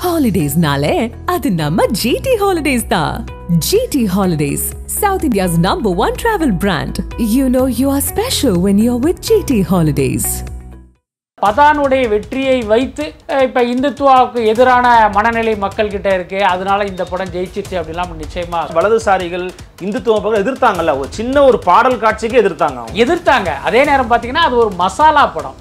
ஹாலிடேஸ்னாலே அது நம்ம ஜிடி ஹாலிடேஸ் தான் GT holidays south India's number one travel brand you know you are special when you are with GT holidays பதானுடைய வெற்றியை வைத்து அஹ், இப்ப இந்துத்துவாவுக்கு எதிரான மனநிலை மக்கள் கிட்ட இருக்கு அதனால இந்த படம் ஜெயிச்சிருச்சு அப்படிலாம் நிச்சயமா வலதுசாரிகள் இந்துத்துவ பக்கம் எதிர்த்தாங்கல்ல ஒரு சின்ன ஒரு பாடல் காட்சிக்கு எதிர்த்தாங்க அவங்க. எதிர்த்தாங்க அதே நேரம் பார்த்தீங்கன்னா அது ஒரு மசாலா படம்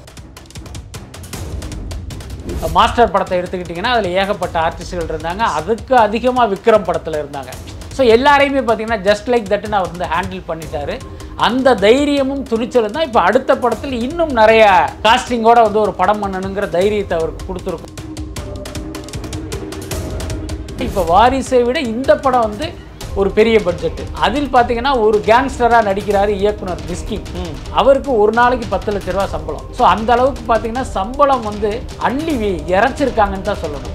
மாஸ்டர் படத்தை எடுத்துக்கிட்டிங்கன்னா அதில் ஏகப்பட்ட ஆர்டிஸ்டுகள் இருந்தாங்க அதுக்கு அதிகமாக விக்ரம் படத்தில் இருந்தாங்க ஸோ எல்லாரையுமே பார்த்தீங்கன்னா ஜஸ்ட் லைக் தட்டுன்னு அவர் வந்து ஹேண்டில் பண்ணிட்டாரு அந்த தைரியமும் துணிச்சலும் தான் இப்போ அடுத்த படத்தில் இன்னும் நிறைய காஸ்டிங்கோட வந்து ஒரு படம் பண்ணணுங்கிற தைரியத்தை அவருக்கு கொடுத்துருக்கும் இப்போ வாரிசை விட இந்த படம் வந்து ஒரு பெரிய பட்ஜெட் அதில் பார்த்தீங்கன்னா ஒரு கேங்ஸ்டராக நடிக்கிறாரு இயக்குனர் மிஸ்கின் அவருக்கு ஒரு நாளைக்கு பத்து லட்ச ரூபா சம்பளம் ஸோ அந்த அளவுக்கு பார்த்தீங்கன்னா சம்பளம் வந்து அள்ளி வி- இறைச்சிருக்காங்கன்னு தான் சொல்லணும்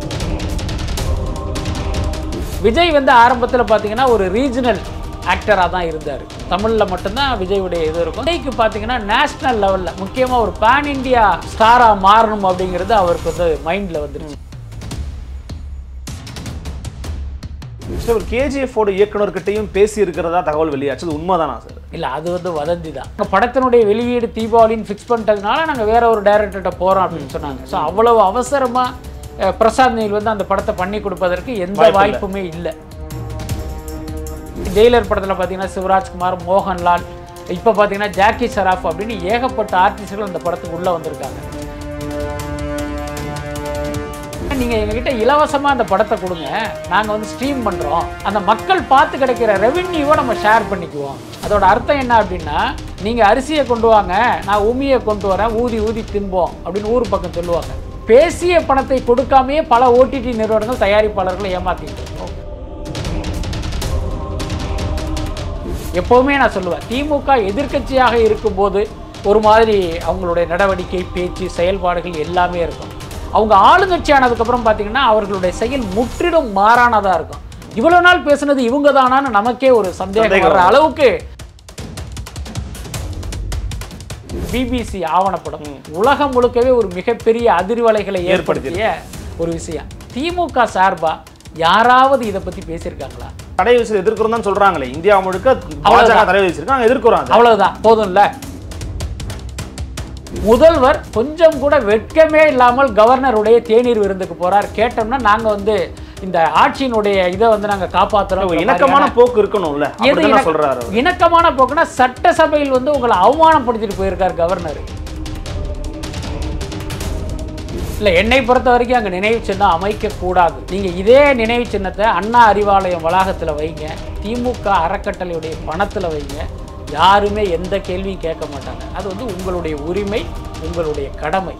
விஜய் வந்து ஆரம்பத்தில் பார்த்தீங்கன்னா ஒரு ரீஜனல் ஆக்டராக தான் இருந்தார் தமிழில் மட்டும்தான் விஜயுடைய இது இருக்கும் விஜய்க்கு பார்த்தீங்கன்னா நேஷ்னல் லெவலில் முக்கியமாக ஒரு பேன் இண்டியா ஸ்டாராக மாறணும் அப்படிங்கிறது அவருக்கு வந்து மைண்டில் வந்துருச்சு சார் ஒரு கேஜிஎஃப் ஓட இயக்குனர்கிட்டையும் பேசி இருக்கிறதா தகவல் வெளியாச்சு அது உண்மைதானா சார் இல்லை அது வந்து வதந்தி தான் எங்கள் படத்தினுடைய வெளியீடு தீபாவளின்னு ஃபிக்ஸ் பண்ணிட்டதுனால நாங்கள் வேற ஒரு டைரக்டர்கிட்ட போகிறோம் அப்படின்னு சொன்னாங்க ஸோ அவ்வளவு அவசரமாக பிரசாத் நீல் வந்து அந்த படத்தை பண்ணி கொடுப்பதற்கு எந்த வாய்ப்பு இல்ல. வாய்ப்புமே இல்லை ஜெயிலர் படத்தில் பார்த்தீங்கன்னா சிவராஜ்குமார் மோகன்லால் இப்போ பார்த்தீங்கன்னா ஜாக்கி ஷராஃப் அப்படின்னு ஏகப்பட்ட ஆர்டிஸ்டுகள் அந்த படத்துக்கு உள்ளே வந்திருக்காங்க நீங்கள் எங்ககிட்ட இலவசமாக அந்த படத்தை கொடுங்க நாங்கள் வந்து ஸ்ட்ரீம் பண்ணுறோம் அந்த மக்கள் பார்த்து கிடைக்கிற ரெவென்யூவை நம்ம ஷேர் பண்ணிக்குவோம் அதோட அர்த்தம் என்ன அப்படின்னா நீங்கள் அரிசியை கொண்டு வாங்க நான் உமியை கொண்டு வரேன் ஊதி ஊதி தின்போம் அப்படின்னு ஊர் பக்கம் சொல்லுவாங்க பேசிய பணத்தை கொடுக்காமையே பல ஓடிடி நிறுவனங்கள் தயாரிப்பாளர்களை ஏமாத்திட்டு இருக்கோம் எப்போவுமே நான் சொல்லுவேன் திமுக எதிர்க்கட்சியாக இருக்கும்போது ஒரு மாதிரி அவங்களுடைய நடவடிக்கை பேச்சு செயல்பாடுகள் எல்லாமே இருக்கும் அவங்க ஆளுங்கட்சி ஆனதுக்கப்புறம் பார்த்தீங்கன்னா அவர்களுடைய செயல் முற்றிலும் மாறானதாக இருக்கும் இவ்வளோ நாள் பேசுனது இவங்க தானான்னு நமக்கே ஒரு சந்தேகம் சந்தேகம் வர்ற வரும். அளவுக்கு பிபிசி ஆவணப்படம் உலகம் முழுக்கவே ஒரு மிகப்பெரிய அதிர்வலைகளை ஏற்படுத்திய ஒரு விஷயம் திமுக சார்பா யாராவது இதை பத்தி பேசியிருக்காங்களா தடை வச்சு எதிர்க்கிறோம் தான் சொல்றாங்களே இந்தியா முழுக்க பாஜக அவ்வளவுதான். தடை வச்சிருக்காங்க எதிர்க்கிறோம் அதை. அவ்வளவுதான் போதும்ல முதல்வர் கொஞ்சம் கூட வெட்கமே இல்லாமல் கவர்னருடைய தேநீர் விருந்துக்கு போறார் கேட்டோம்னா நாங்க வந்து இந்த ஆட்சியினுடைய இதை வந்து நாங்க காப்பாத்துறோம் ஒரு இணக்கமான போக்கு இருக்கணும்ல எது அப்படிதான் இணக்க- சொல்றாரு அவர். இணக்கமான போக்குனா சட்டசபையில் வந்து உங்களை அவமானப்படுத்திட்டு போயிருக்கார் கவர்னர் இல்ல என்னை பொறுத்த வரைக்கும் அங்க நினைவு சின்னம் அமைக்க கூடாது நீங்க இதே நினைவு சின்னத்தை அண்ணா அறிவாலயம் வளாகத்துல வைங்க திமுக அறக்கட்டளையுடைய பணத்துல வைங்க யாருமே எந்த கேள்வியும் கேட்க மாட்டாங்க அது வந்து உங்களுடைய உரிமை உங்களுடைய கடமை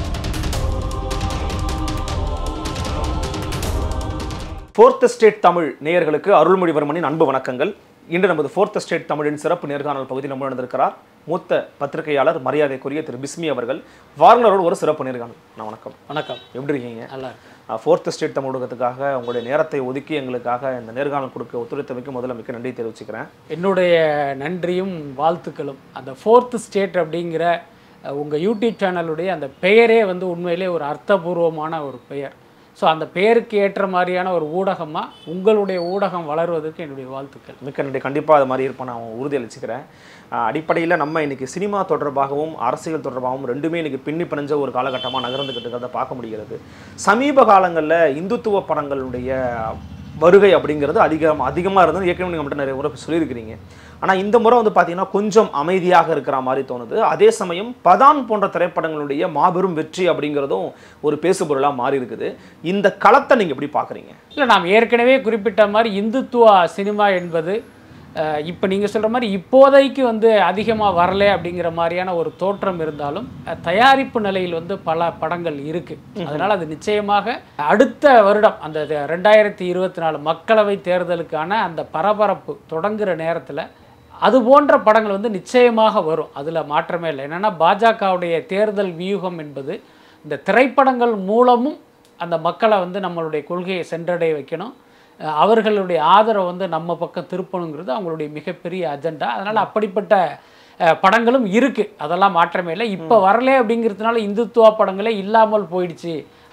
ஃபோர்த் ஸ்டேட் தமிழ் நேயர்களுக்கு அருள்மொழிவர்மனின் அன்பு வணக்கங்கள் இன்று நமது ஃபோர்த் ஸ்டேட் தமிழின் சிறப்பு நேர்காணல் பகுதியில் நம்ம நடந்திருக்கிறார் மூத்த பத்திரிகையாளர் மரியாதைக்குரிய திரு பிஸ்மி அவர்கள் வார்னரோடு ஒரு சிறப்பு நேர்காணல் நான் வணக்கம் வணக்கம் எப்படி இருக்கீங்க நல்லா இருக்கு. ஃபோர்த் ஸ்டேட் தமிழ் ஊடகத்துக்காக உங்களுடைய நேரத்தை ஒதுக்கி எங்களுக்காக இந்த நேர்காணல் கொடுக்க ஒத்துழைத்தமைக்கு முதல்ல மிக்க நன்றி தெரிவிச்சுக்கிறேன் என்னுடைய நன்றியும் வாழ்த்துக்களும் அந்த ஃபோர்த் ஸ்டேட் அப்படிங்கிற அஹ், உங்க யூடியூப் சேனலுடைய அந்த பெயரே வந்து உண்மையிலே ஒரு அர்த்தபூர்வமான ஒரு பெயர் ஸோ அந்த பெயருக்கு ஏற்ற மாதிரியான ஒரு ஊடகமாக உங்களுடைய ஊடகம் வளருவதற்கு என்னுடைய வாழ்த்துக்கள் மிக்க நன்றி கண்டிப்பாக அது மாதிரி இருப்பேன் நான் உறுதியளிச்சுக்கிறேன் அடிப்படையில் நம்ம இன்னைக்கு சினிமா தொடர்பாகவும் அரசியல் தொடர்பாகவும் ரெண்டுமே இன்னைக்கு பின்னி பிணைஞ்ச ஒரு காலகட்டமாக நகர்ந்துக்கிட்டு இருக்கிறத பார்க்க முடிகிறது சமீப காலங்களில் இந்துத்துவ படங்களுடைய வருகை அப்படிங்கிறது அதிகம் அதிகமாக இருந்தது ஏற்கனவே நீங்கள் மட்டும் நிறைய முறை சொல்லியிருக்கிறீங்க ஆனால் இந்த முறை வந்து பார்த்தீங்கன்னா கொஞ்சம் அமைதியாக இருக்கிற மாதிரி தோணுது அதே சமயம் பதான் போன்ற திரைப்படங்களுடைய மாபெரும் வெற்றி அப்படிங்கிறதும் ஒரு பேசுபொருளாக மாறி இருக்குது இந்த களத்தை நீங்கள் எப்படி பார்க்குறீங்க இல்லை நாம் ஏற்கனவே குறிப்பிட்ட மாதிரி இந்துத்துவா சினிமா என்பது இப்போ நீங்கள் சொல்கிற மாதிரி இப்போதைக்கு வந்து அதிகமாக வரல அப்படிங்கிற மாதிரியான ஒரு தோற்றம் இருந்தாலும் அஹ், தயாரிப்பு நிலையில் வந்து பல படங்கள் இருக்குது அதனால் அது நிச்சயமாக அடுத்த வருடம் அந்த த- ரெண்டாயிரத்தி இருபத்தி நாலு மக்களவை தேர்தலுக்கான அந்த பரபரப்பு தொடங்குகிற நேரத்தில் அது போன்ற படங்கள் வந்து நிச்சயமாக வரும் அதில் மாற்றமே இல்லை என்னென்னா பாஜகவுடைய தேர்தல் வியூகம் என்பது இந்த திரைப்படங்கள் மூலமும் அந்த மக்களை வந்து நம்மளுடைய கொள்கையை சென்றடைய வைக்கணும் அஹ் அவர்களுடைய ஆதரவை வந்து நம்ம பக்கம் திருப்பணுங்கிறது அவங்களுடைய மிகப்பெரிய அஜெண்டா அதனால் அப்படிப்பட்ட அஹ், படங்களும் இருக்குது அதெல்லாம் மாற்றமே இல்லை இப்போ வரல அப்படிங்கிறதுனால இந்துத்துவா படங்களே இல்லாமல் போயிடுச்சு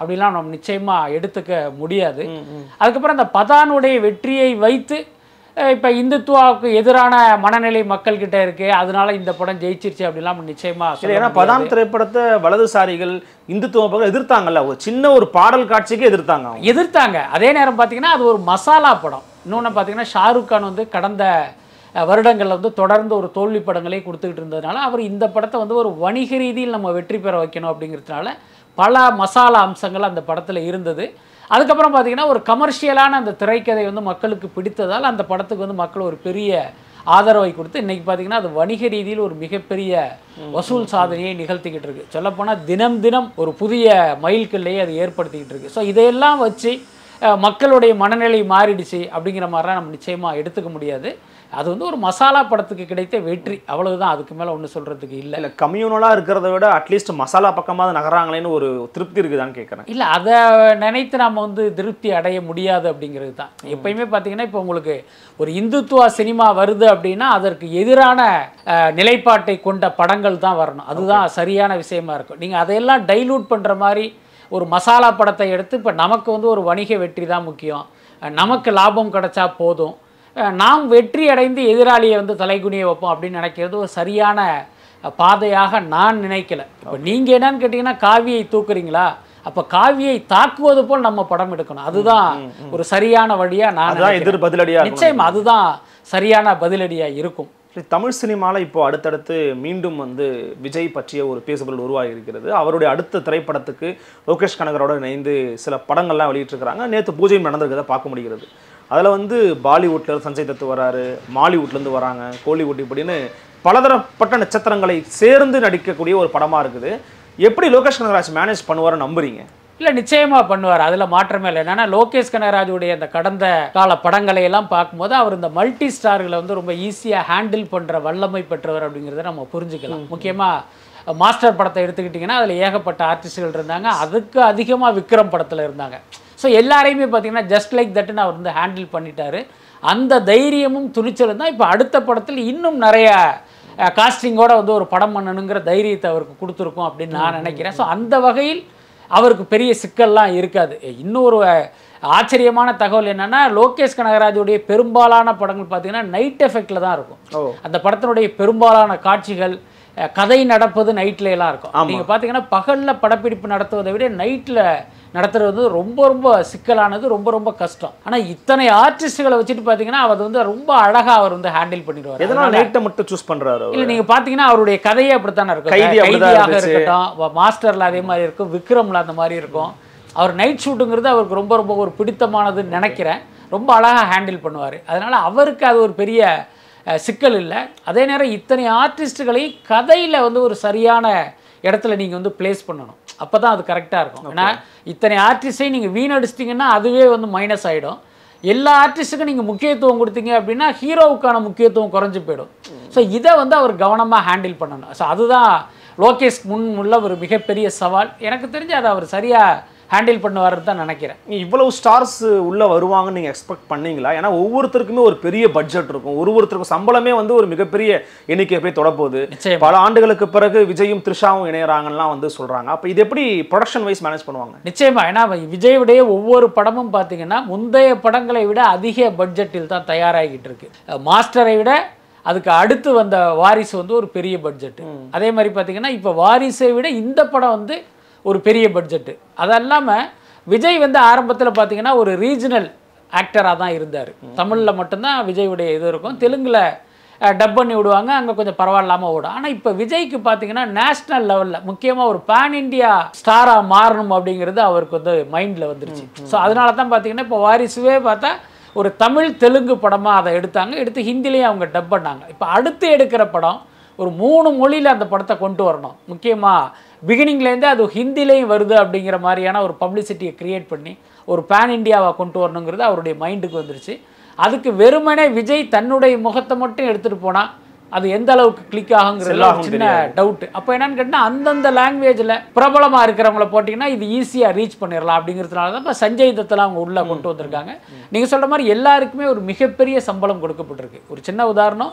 அப்படிலாம் நம்ம நிச்சயமாக எடுத்துக்க முடியாது அதுக்கப்புறம் அந்த பதானுடைய வெற்றியை வைத்து அஹ், இப்ப இந்துத்துவாவுக்கு எதிரான மனநிலை மக்கள்கிட்ட இருக்கு அதனால இந்த படம் ஜெயிச்சிருச்சு அப்படிலாம் நம்ம நிச்சயமா இல்லை சொல்ல ஏன்னா முடியாது. பதான் திரைப்படத்தை வலதுசாரிகள் இந்துத்துவ பக்கம் எதிர்த்தாங்கல்ல ஒரு சின்ன ஒரு பாடல் காட்சிக்கு எதிர்த்தாங்க அவங்க எதிர்த்தாங்க அதே நேரம் பார்த்தீங்கன்னா அது ஒரு மசாலா படம் இன்னொன்று பார்த்தீங்கன்னா ஷாருக் கான் வந்து கடந்த அஹ், வருடங்கள்ல வந்து தொடர்ந்து ஒரு தோல்வி படங்களே கொடுத்துக்கிட்டு இருந்ததுனால அவர் இந்த படத்தை வந்து ஒரு வணிக ரீதியில் நம்ம வெற்றி பெற வைக்கணும் அப்படிங்கிறதுனால பல மசாலா அம்சங்கள் அந்த படத்தில் இருந்தது அதுக்கப்புறம் பார்த்தீங்கன்னா ஒரு கமர்ஷியலான அந்த திரைக்கதை வந்து மக்களுக்கு பிடித்ததால் அந்த படத்துக்கு வந்து மக்கள் ஒரு பெரிய ஆதரவை கொடுத்து இன்னைக்கு பார்த்தீங்கன்னா அது வணிக ரீதியில் ஒரு மிகப்பெரிய வசூல் சாதனையை நிகழ்த்திக்கிட்டு இருக்கு சொல்லப்போனால் தினம் தினம் ஒரு புதிய மைல்கல்லையே அது ஏற்படுத்திக்கிட்டு இருக்கு ஸோ இதையெல்லாம் வச்சு அஹ், மக்களுடைய மனநிலை மாறிடுச்சு அப்படிங்கிற மாதிரிலாம் நம்ம நிச்சயமாக எடுத்துக்க முடியாது அது வந்து ஒரு மசாலா படத்துக்கு கிடைத்த வெற்றி அவ்வளவுதான் அதுக்கு மேலே ஒன்றும் சொல்கிறதுக்கு இல்லை இல்லை கம்யூனலாக இருக்கிறத விட அட்லீஸ்ட் மசாலா பக்கமாவது நகராங்களேன்னு ஒரு திருப்தி இருக்குதான்னு கேட்குறேன் இல்லை அதை நினைத்து நம்ம வந்து திருப்தி அடைய முடியாது அப்படிங்கிறது தான் எப்பயுமே பார்த்தீங்கன்னா இப்போ உங்களுக்கு ஒரு இந்துத்துவா சினிமா வருது அப்படின்னா அதற்கு எதிரான அஹ், நிலைப்பாட்டை கொண்ட படங்கள் தான் வரணும் அதுதான் சரியான விஷயமா இருக்கும் நீங்கள் அதையெல்லாம் டைலூட் பண்ணுற மாதிரி ஒரு மசாலா படத்தை எடுத்து இப்போ நமக்கு வந்து ஒரு வணிக வெற்றி தான் முக்கியம் அஹ், நமக்கு லாபம் கிடைச்சா போதும் அஹ், நாம் வெற்றி அடைந்து எதிராளியை வந்து தலைகுனிய வைப்போம் அப்படின்னு நினைக்கிறது ஒரு சரியான அஹ், பாதையாக நான் நினைக்கல இப்போ நீங்கள் என்னன்னு கேட்டிங்கன்னா காவியை தூக்குறீங்களா அப்போ காவியை தாக்குவது போல் நம்ம படம் எடுக்கணும் அதுதான் ஒரு சரியான வழியா நான் அதுதான் நினைக்கிறேன். எதிர் பதிலடியாக நிச்சயமா அதுதான் சரியான பதிலடியா இருக்கும் சரி, தமிழ் சினிமாவில் இப்போ அடுத்தடுத்து மீண்டும் வந்து விஜய் பற்றிய ஒரு பேசுபொருள் உருவாகி இருக்கிறது அவருடைய அடுத்த திரைப்படத்துக்கு லோகேஷ் கனகரோட இணைந்து சில படங்கள்லாம் வெளியிட்டிருக்கிறாங்க நேற்று பூஜை நடந்திருக்கிறத பார்க்க முடிகிறது அதில் வந்து பாலிவுட்ல இருந்து சஞ்சய் தத்து வராரு மாலிவுட்லேருந்து வராங்க கோலிவுட் இப்படின்னு பலதரப்பட்ட நட்சத்திரங்களை சேர்ந்து நடிக்கக்கூடிய ஒரு படமாக இருக்குது எப்படி லோகேஷ் கனகராஜ் மேனேஜ் பண்ணுவாருன்னு நம்புறீங்க இல்லை நிச்சயமா பண்ணுவார் அதுல மாற்றமே இல்லை என்னன்னா லோகேஷ் கனகராஜுடைய அந்த கடந்த கால படங்களை எல்லாம் பார்க்கும்போது அவர் இந்த மல்டி ஸ்டார்களை வந்து ரொம்ப ஈஸியா ஹேண்டில் பண்ற வல்லமை பெற்றவர் அப்படிங்கிறத நம்ம புரிஞ்சுக்கலாம் முக்கியமா மாஸ்டர் படத்தை எடுத்துக்கிட்டிங்கன்னா அதுல ஏகப்பட்ட ஆர்டிஸ்டுகள் இருந்தாங்க அதுக்கு அதிகமா விக்ரம் படத்துல இருந்தாங்க ஸோ எல்லாரையுமே பார்த்தீங்கன்னா ஜஸ்ட் லைக் தட்டுன்னு அவர் வந்து ஹேண்டில் பண்ணிட்டாரு அந்த தைரியமும் துணிச்சலும் தான் இப்போ அடுத்த படத்தில் இன்னும் நிறைய காஸ்டிங்கோட வந்து ஒரு படம் பண்ணணுங்கிற தைரியத்தை அவருக்கு கொடுத்துருக்கோம் அப்படின்னு நான் நினைக்கிறேன் ஸோ அந்த வகையில் அவருக்கு பெரிய சிக்கல்லாம் இருக்காது இன்னொரு அஹ், ஆச்சரியமான தகவல் என்னன்னா லோகேஷ் கனகராஜுடைய பெரும்பாலான படங்கள் பார்த்தீங்கன்னா நைட் எஃபெக்டில் தான் இருக்கும் ஓ அந்த படத்தினுடைய பெரும்பாலான காட்சிகள் அஹ், கதை நடப்பது நைட்ல எல்லாம் இருக்கும் ஆமா. நீங்க பார்த்தீங்கன்னா பகல்ல படப்பிடிப்பு நடத்துவதை விட நைட்ல நடத்துறது வந்து ரொம்ப ரொம்ப சிக்கலானது ரொம்ப ரொம்ப கஷ்டம் ஆனா இத்தனை ஆர்டிஸ்டுகளை வச்சுட்டு பார்த்தீங்கன்னா அவர் வந்து ரொம்ப அழகா அவர் வந்து ஹேண்டில் பண்ணிடுவார் எதனால் நைட்டை மட்டும் சூஸ் பண்றாரு இல்ல அவர் நீங்க பாத்தீங்கன்னா அவருடைய கதையே அப்படித்தானே இருக்கும் கைதி அப்படிதான் கைதியாக இருந்துச்சு. இருக்கட்டும் வ- மாஸ்டர்ல அதே மாதிரி இருக்கும் விக்ரம்ல அந்த மாதிரி இருக்கும் அவர் நைட் ஷூட்டுங்கிறது அவருக்கு ரொம்ப ரொம்ப ஒரு பிடித்தமானதுன்னு நினைக்கிறேன் ரொம்ப அழகா ஹேண்டில் பண்ணுவார் அதனால அவருக்கு அது ஒரு பெரிய அஹ், சிக்கல் இல்லை அதே நேரம் இத்தனை ஆர்டிஸ்ட்டுகளையும் கதையில வந்து ஒரு சரியான இடத்துல நீங்க வந்து பிளேஸ் பண்ணணும் அப்பதான் அது கரெக்டா இருக்கும் ஏன்னா இத்தனை ஆர்டிஸ்டையும் நீங்க வீணடிச்சிட்டிங்கன்னா அதுவே வந்து மைனஸ் ஆயிடும் எல்லா ஆர்டிஸ்ட்டுக்கும் நீங்கள் முக்கியத்துவம் கொடுத்தீங்க அப்படின்னா ஹீரோவுக்கான முக்கியத்துவம் குறைஞ்சு போயிடும் ஸோ இதை வந்து அவர் கவனமாக ஹேண்டில் பண்ணணும் ஸோ அதுதான் லோகேஷ் முன் உள்ள ஒரு மிகப்பெரிய சவால் எனக்கு தெரிஞ்சு அதை அவர் சரியாக ஹேண்டில் பண்ணுவாருன்னு தான் நினைக்கிறேன் இவ்வளவு ஸ்டார்ஸ் உள்ள வருவாங்கன்னு நீங்க எக்ஸ்பெக்ட் பண்ணீங்களா ஏன்னா ஒவ்வொருத்தருக்குமே ஒரு பெரிய பட்ஜெட் இருக்கும் ஒரு ஒருத்தருக்கும் சம்பளமே வந்து ஒரு மிகப்பெரிய எண்ணிக்கையை போய் தொடப்போகுது நிச்சயமா. பல ஆண்டுகளுக்கு பிறகு விஜயும் த்ரிஷாவும் இணையறாங்கலாம் வந்து சொல்றாங்க அப்ப இது எப்படி ப்ரொடக்ஷன் வைஸ் மேனேஜ் பண்ணுவாங்க நிச்சயமா ஏன்னா விஜயுடைய ஒவ்வொரு படமும் பார்த்தீங்கன்னா முந்தைய படங்களை விட அதிக பட்ஜெட்டில் தான் தயாராகிட்டு இருக்கு அஹ் மாஸ்டரை விட அதுக்கு அடுத்து வந்த வாரிசு வந்து ஒரு பெரிய பட்ஜெட் அதே மாதிரி பார்த்தீங்கன்னா இப்போ வாரிசை விட இந்த படம் வந்து ஒரு பெரிய பட்ஜெட்டு அது இல்லாமல் விஜய் வந்து ஆரம்பத்தில் பார்த்தீங்கன்னா ஒரு ரீஜனல் ஆக்டராக தான் இருந்தார் தமிழில் மட்டும்தான் விஜயுடைய இது இருக்கும் தெலுங்கில் டப் பண்ணி விடுவாங்க அங்கே கொஞ்சம் பரவாயில்லாமல் ஓடும் ஆனால் இப்போ விஜய்க்கு பார்த்தீங்கன்னா நேஷ்னல் லெவலில் முக்கியமாக ஒரு பேன் இண்டியா ஸ்டாராக மாறணும் அப்படிங்கிறது அவருக்கு வந்து மைண்டில் வந்துருச்சு ஸோ அதனால தான் பார்த்தீங்கன்னா இப்போ வாரிசுவே பார்த்தா ஒரு தமிழ் தெலுங்கு படமாக அதை எடுத்தாங்க எடுத்து ஹிந்திலையும் அவங்க டப் பண்ணாங்க இப்போ அடுத்து எடுக்கிற படம் ஒரு மூணு மொழியில் அந்த படத்தை கொண்டு வரணும் முக்கியமாக பிகினிங்லேருந்தே அது ஹிந்திலையும் வருது அப்படிங்கிற மாதிரியான ஒரு பப்ளிசிட்டியை கிரியேட் பண்ணி ஒரு பேன் இண்டியாவை கொண்டு வரணுங்கிறது அவருடைய மைண்டுக்கு வந்துருச்சு அதுக்கு வெறுமனே விஜய் தன்னுடைய முகத்தை மட்டும் எடுத்துகிட்டு போனால் அது எந்த அளவுக்கு கிளிக் ஆகுங்கிறது ஒரு செல்லாகும் சின்ன டவுட் அப்போ என்னன்னு கேட்டால் அந்தந்த லாங்குவேஜில் பிரபலமாக இருக்கிறவங்கள போட்டிங்கன்னா இது ஈஸியாக ரீச் பண்ணிடலாம் அப்படிங்கிறதுனால தான் இப்போ சஞ்சய் தத்தெல்லாம் அவங்க உள்ளே கொண்டு வந்திருக்காங்க நீங்கள் சொல்கிற மாதிரி எல்லாருக்குமே ஒரு மிகப்பெரிய சம்பளம் கொடுக்கப்பட்டிருக்கு ஒரு சின்ன உதாரணம்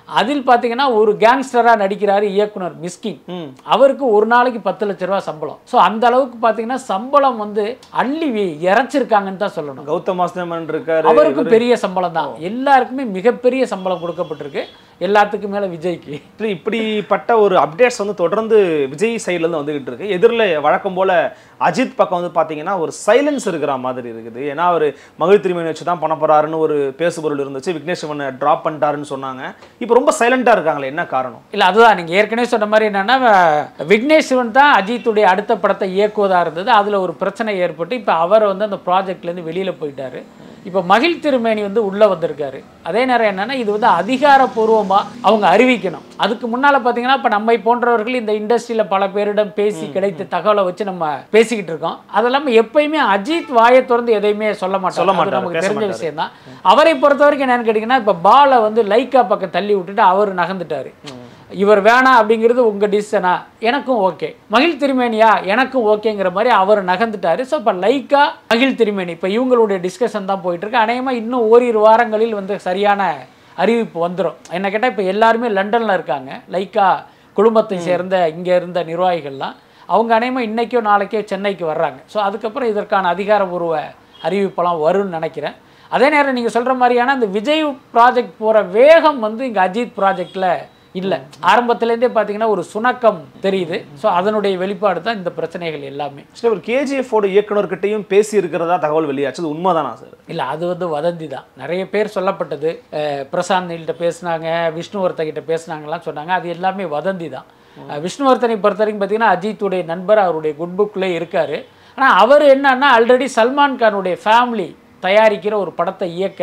அதில் பார்த்தீங்கன்னா ஒரு கேங்ஸ்டராக நடிக்கிறாரு இயக்குனர் மிஸ்கின் ம் அவருக்கு ஒரு நாளைக்கு பத்து லட்ச ரூபா சம்பளம் ஸோ அந்த அளவுக்கு பார்த்தீங்கன்னா சம்பளம் வந்து அள்ளி வி- இறைச்சிருக்காங்கன்னு தான் சொல்லணும் கௌதம் வாசுதேவன் இருக்காரு அவருக்கும் பெரிய சம்பளம் தான் எல்லாருக்குமே மிகப்பெரிய சம்பளம் கொடுக்கப்பட்டிருக்கு எல்லாத்துக்கும் மேலே விஜய்க்கு இல்ல, இப்படிப்பட்ட ஒரு அப்டேட்ஸ் வந்து தொடர்ந்து விஜய் சைடுல இருந்து வந்துகிட்டு இருக்கு எதிரில் வழக்கம் போல அஜித் பக்கம் வந்து பாத்தீங்கன்னா ஒரு சைலன்ஸ் இருக்கிற மாதிரி இருக்குது ஏன்னா அவர் மகிழ் திருமணி வச்சு தான் பண்ண போறாருன்னு ஒரு பேசுபொருள் இருந்துச்சு விக்னேஷ் சிவனை டிராப் பண்ணிட்டாருன்னு சொன்னாங்க இப்போ ரொம்ப சைலண்டா இருக்காங்களே என்ன காரணம் இல்லை அதுதான் நீங்கள் ஏற்கனவே சொன்ன மாதிரி என்னன்னா அஹ், விக்னேஷ் சிவன் தான் அஜித்துடைய அடுத்த படத்தை இயக்குவதாக இருந்தது அதில் ஒரு பிரச்சனை ஏற்பட்டு இப்போ அவர் வந்து அந்த ப்ராஜெக்ட்லேருந்து வெளியில் போயிட்டாரு இப்போ மகிழ் திருமேனி வந்து உள்ளே வந்திருக்காரு அதே நேரம் என்னன்னா இது வந்து அதிகாரப்பூர்வமாக அவங்க அறிவிக்கணும் அதுக்கு முன்னால் பார்த்தீங்கன்னா இப்போ நம்மை போன்றவர்கள் இந்த இண்டஸ்ட்ரியில் பல பேரிடம் பேசி கிடைத்த தகவலை வச்சு நம்ம பேசிக்கிட்டு இருக்கோம் அது இல்லாமல் எப்பயுமே அஜித் வாயை திறந்து எதையுமே சொல்ல மாட்டோம் சொல்ல அது மாட்டாரு, நமக்கு பேச தெரிஞ்ச மாட்டாரு. விஷயம் தான் அவரை பொறுத்த வரைக்கும் என்னன்னு கேட்டிங்கன்னா இப்போ பாலை வந்து லைக்கா பக்கம் தள்ளி விட்டுட்டு அவர் நகர்ந்துட்டாரு இவர் வேணாம் அப்படிங்கிறது உங்க டிசிஷனா எனக்கும் ஓகே மகிழ் திருமேனியா எனக்கும் ஓகேங்கிற மாதிரி அவர் நகர்ந்துட்டாரு ஸோ இப்போ லைக்கா மகிழ் திருமேனி இப்போ இவங்களுடைய டிஸ்கஷன் தான் போயிட்டு இருக்கு அநேகமாக இன்னும் ஓரிரு வாரங்களில் வந்து சரியான அறிவிப்பு வந்துடும் என்ன கேட்டால் இப்போ எல்லாருமே லண்டனில் இருக்காங்க லைக்கா குடும்பத்தை சேர்ந்த இங்கே இருந்த நிர்வாகிகள்லாம் அவங்க அநேகமாக இன்னைக்கோ நாளைக்கோ சென்னைக்கு வர்றாங்க ஸோ அதுக்கப்புறம் இதற்கான அதிகாரபூர்வ அறிவிப்பெல்லாம் வரும்னு நினைக்கிறேன் அதே நேரம் நீங்கள் சொல்கிற மாதிரியான அந்த விஜய் ப்ராஜெக்ட் போகிற வேகம் வந்து இங்கே அஜித் ப்ராஜெக்டில் இல்லை ஆரம்பத்துலேருந்தே பார்த்தீங்கன்னா ஒரு சுணக்கம் தெரியுது ஸோ அதனுடைய வெளிப்பாடு தான் இந்த பிரச்சனைகள் எல்லாமே சரி ஒரு கேஜிஎஃப் ஓட இயக்குனர்கிட்டையும் பேசி இருக்கிறதா தகவல் வெளியாச்சு அது உண்மைதானா சார் இல்லை அது வந்து வதந்தி தான் நிறைய பேர் சொல்லப்பட்டது அஹ், பிரசாந்த் நீல்கிட்ட பேசுனாங்க விஷ்ணுவர்த்தன் கிட்ட பேசுனாங்கலாம் சொன்னாங்க அது எல்லாமே வதந்தி தான் அஹ், விஷ்ணுவர்த்தனை பொறுத்த வரைக்கும் பார்த்தீங்கன்னா அஜித்துடைய நண்பர் அவருடைய குட் புக்கில் இருக்கார் ஆனால் அவர் என்னன்னா ஆல்ரெடி சல்மான் கானுடைய ஃபேமிலி தயாரிக்கிற ஒரு படத்தை இயக்க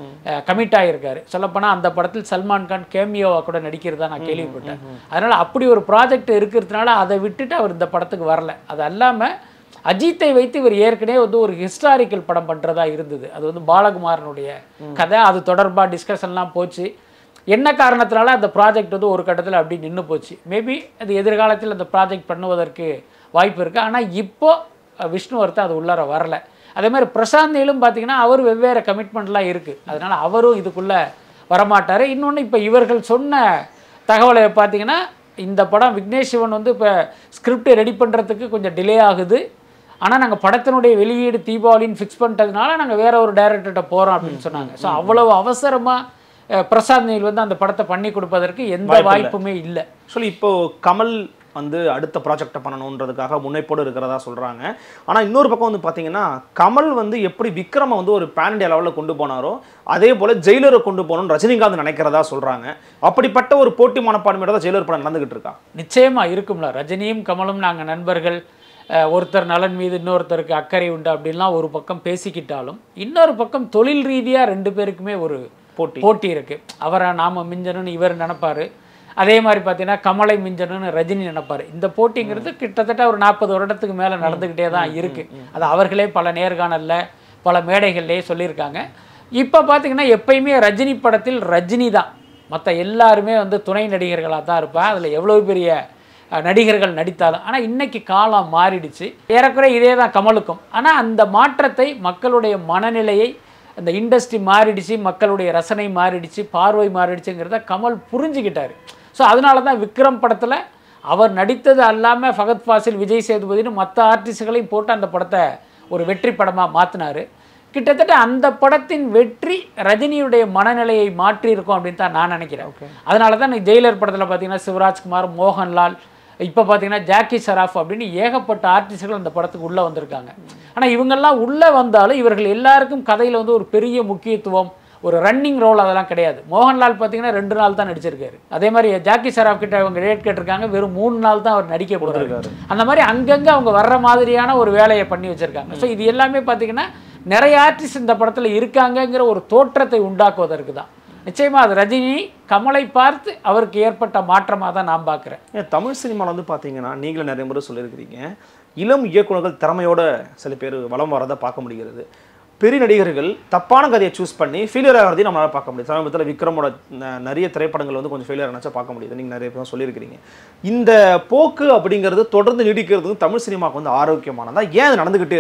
கமிட் ஆகியிருக்காரு சொல்லப்போனால் அந்த படத்தில் சல்மான் கான் கேமியோவா கூட நடிக்கிறதா நான் கேள்விப்பட்டேன் அதனால் அப்படி ஒரு ப்ராஜெக்ட் இருக்கிறதுனால அதை விட்டுட்டு அவர் இந்த படத்துக்கு வரல அது அல்லாமல் அஜித்தை வைத்து இவர் ஏற்கனவே வந்து ஒரு ஹிஸ்டாரிக்கல் படம் பண்ணுறதா இருந்தது அது வந்து பாலகுமாரனுடைய கதை அது தொடர்பாக டிஸ்கஷன்லாம் போச்சு என்ன காரணத்தினால அந்த ப்ராஜெக்ட் வந்து ஒரு கட்டத்தில் அப்படி நின்று போச்சு மேபி அது எதிர்காலத்தில் அந்த ப்ராஜெக்ட் பண்ணுவதற்கு வாய்ப்பு இருக்குது ஆனால் இப்போ அஹ், விஷ்ணுவர்த்தன் அது உள்ளார வரல அதே மாதிரி பிரசாந்த் நீலும் பார்த்தீங்கன்னா அவர் வெவ்வேறு கமிட்மெண்ட்லாம் இருக்குது அதனால் அவரும் இதுக்குள்ளே வரமாட்டார் இன்னொன்று இப்போ இவர்கள் சொன்ன தகவலை பார்த்தீங்கன்னா இந்த படம் விக்னேஷ் சிவன் வந்து இப்போ ஸ்கிரிப்ட் ரெடி பண்ணுறதுக்கு கொஞ்சம் டிலே ஆகுது ஆனால் நாங்கள் படத்தினுடைய வெளியீடு தீபாவளின்னு ஃபிக்ஸ் பண்ணிட்டதுனால நாங்கள் வேற ஒரு டைரக்டர்கிட்ட போகிறோம் அப்படின்னு சொன்னாங்க ஸோ அவ்வளவு அவசரமாக பிரசாந்த் நீல் வந்து அந்த படத்தை பண்ணி கொடுப்பதற்கு எந்த வாய்ப்பு இல்ல. வாய்ப்புமே இல்லை ஆக்சுவலி இப்போ கமல் வந்து அடுத்த ப்ராஜெக்டை பண்ணணுன்றதுக்காக முனைப்போடு இருக்கிறதா சொல்கிறாங்க ஆனால் இன்னொரு பக்கம் வந்து பார்த்தீங்கன்னா கமல் வந்து எப்படி விக்ரமை வந்து ஒரு பேன் இண்டியா லெவலில் கொண்டு போனாரோ அதே போல் ஜெயிலரை கொண்டு போகணும்னு ரஜினிகாந்த் நினைக்கிறதா சொல்கிறாங்க அப்படிப்பட்ட ஒரு போட்டி மனப்பான்மையோட தான் ஜெயிலர் படம் நடந்துகிட்டு இருக்கா நிச்சயமா இருக்கும்ல ரஜினியும் கமலும் நாங்கள் நண்பர்கள் அஹ், ஒருத்தர் நலன் மீது இன்னொருத்தருக்கு அக்கறை உண்டு அப்படின்லாம் ஒரு பக்கம் பேசிக்கிட்டாலும் இன்னொரு பக்கம் தொழில் ரீதியாக ரெண்டு பேருக்குமே ஒரு போட்டி போட்டி இருக்கு அவரை நாம மிஞ்சணும்னு இவர் நினைப்பாரு அதே மாதிரி பார்த்தீங்கன்னா கமலை மிஞ்சணும்னு ரஜினி நினைப்பாரு இந்த போட்டிங்கிறது கிட்டத்தட்ட ஒரு நாற்பது வருடத்துக்கு மேலே நடந்துக்கிட்டே தான் இருக்கு அது அவர்களே பல நேர்காணல்ல பல மேடைகள்லேயே சொல்லியிருக்காங்க இப்போ பார்த்தீங்கன்னா எப்பயுமே ரஜினி படத்தில் ரஜினி தான் மற்ற எல்லாருமே வந்து துணை நடிகர்களாக தான் இருப்பா அதில் எவ்வளோ பெரிய அஹ், நடிகர்கள் நடித்தாலும் ஆனால் இன்னைக்கு காலம் மாறிடுச்சு ஏறக்குறைய இதே தான் கமலுக்கும் ஆனால் அந்த மாற்றத்தை மக்களுடைய மனநிலையை அந்த இண்டஸ்ட்ரி மாறிடுச்சு மக்களுடைய ரசனை மாறிடுச்சு பார்வை மாறிடுச்சுங்கிறத கமல் புரிஞ்சுக்கிட்டாரு ஸோ அதனால தான் விக்ரம் படத்தில் அவர் நடித்தது அல்லாமல் ஃபகத் ஃபாசில் விஜய் சேதுபதினு மற்ற ஆர்டிஸ்ட்களையும் போட்டு அந்த படத்தை ஒரு வெற்றி படமாக மாற்றினாரு கிட்டத்தட்ட அந்த படத்தின் வெற்றி ரஜினியுடைய மனநிலையை மாற்றி இருக்கும் அப்படின்னு தான் நான் நினைக்கிறேன் அதனால தான் இந்த ஜெயிலர் படத்தில் பார்த்தீங்கன்னா சிவராஜ்குமார் மோகன்லால் இப்போ பார்த்தீங்கன்னா ஜாக்கி ஷராஃப் அப்படின்னு ஏகப்பட்ட ஆர்டிஸ்டுகள் அந்த படத்துக்கு உள்ளே வந்திருக்காங்க ஆனால் இவங்கெல்லாம் உள்ளே வந்தாலும் இவர்கள் எல்லாருக்கும் கதையில் வந்து ஒரு பெரிய முக்கியத்துவம் ஒரு ரன்னிங் ரோல் அதெல்லாம் கிடையாது மோகன்லால் பார்த்தீங்கன்னா ரெண்டு நாள் தான் நடிச்சிருக்காரு அதே மாதிரி ஜாக்கி ஷராஃப் கிட்ட அவங்க டேட் கேட்டிருக்காங்க வெறும் மூணு நாள் தான் அவர் நடிக்க போகிறாரு அந்த மாதிரி அங்கங்கே அவங்க வர்ற மாதிரியான ஒரு வேலையை பண்ணி வச்சிருக்காங்க ஸோ இது எல்லாமே பார்த்தீங்கன்னா நிறைய ஆர்டிஸ்ட் இந்த படத்தில் இருக்காங்கங்கிற ஒரு தோற்றத்தை உண்டாக்குவதற்கு தான் நிச்சயமா அது ரஜினி கமலை பார்த்து அவருக்கு ஏற்பட்ட மாற்றமாக தான் நான் பார்க்குறேன் ஏன் தமிழ் சினிமாவில் வந்து பார்த்தீங்கன்னா நீங்களும் நிறைய முறை சொல்லியிருக்கிறீங்க இளம் இயக்குனர்கள் திறமையோட சில பேர் வலம் வரதை பார்க்க முடிகிறது பெரிய நடிகர்கள் தப்பான கதையை சூஸ் பண்ணி ஃபெயிலியர் ஆகிறதையும் நம்மளால பார்க்க முடியும் சமீபத்தில் விக்ரமோட ந- நிறைய திரைப்படங்கள் வந்து கொஞ்சம் ஃபெயிலியர் ஆனச்சா பார்க்க முடியுது நீங்கள் நிறைய பேர் சொல்லியிருக்கிறீங்க இந்த போக்கு அப்படிங்கிறது தொடர்ந்து நீடிக்கிறது வந்து தமிழ் சினிமாவுக்கு வந்து ஆரோக்கியமானதா ஏன் அது நடந்துக்கிட்டே இருக்கு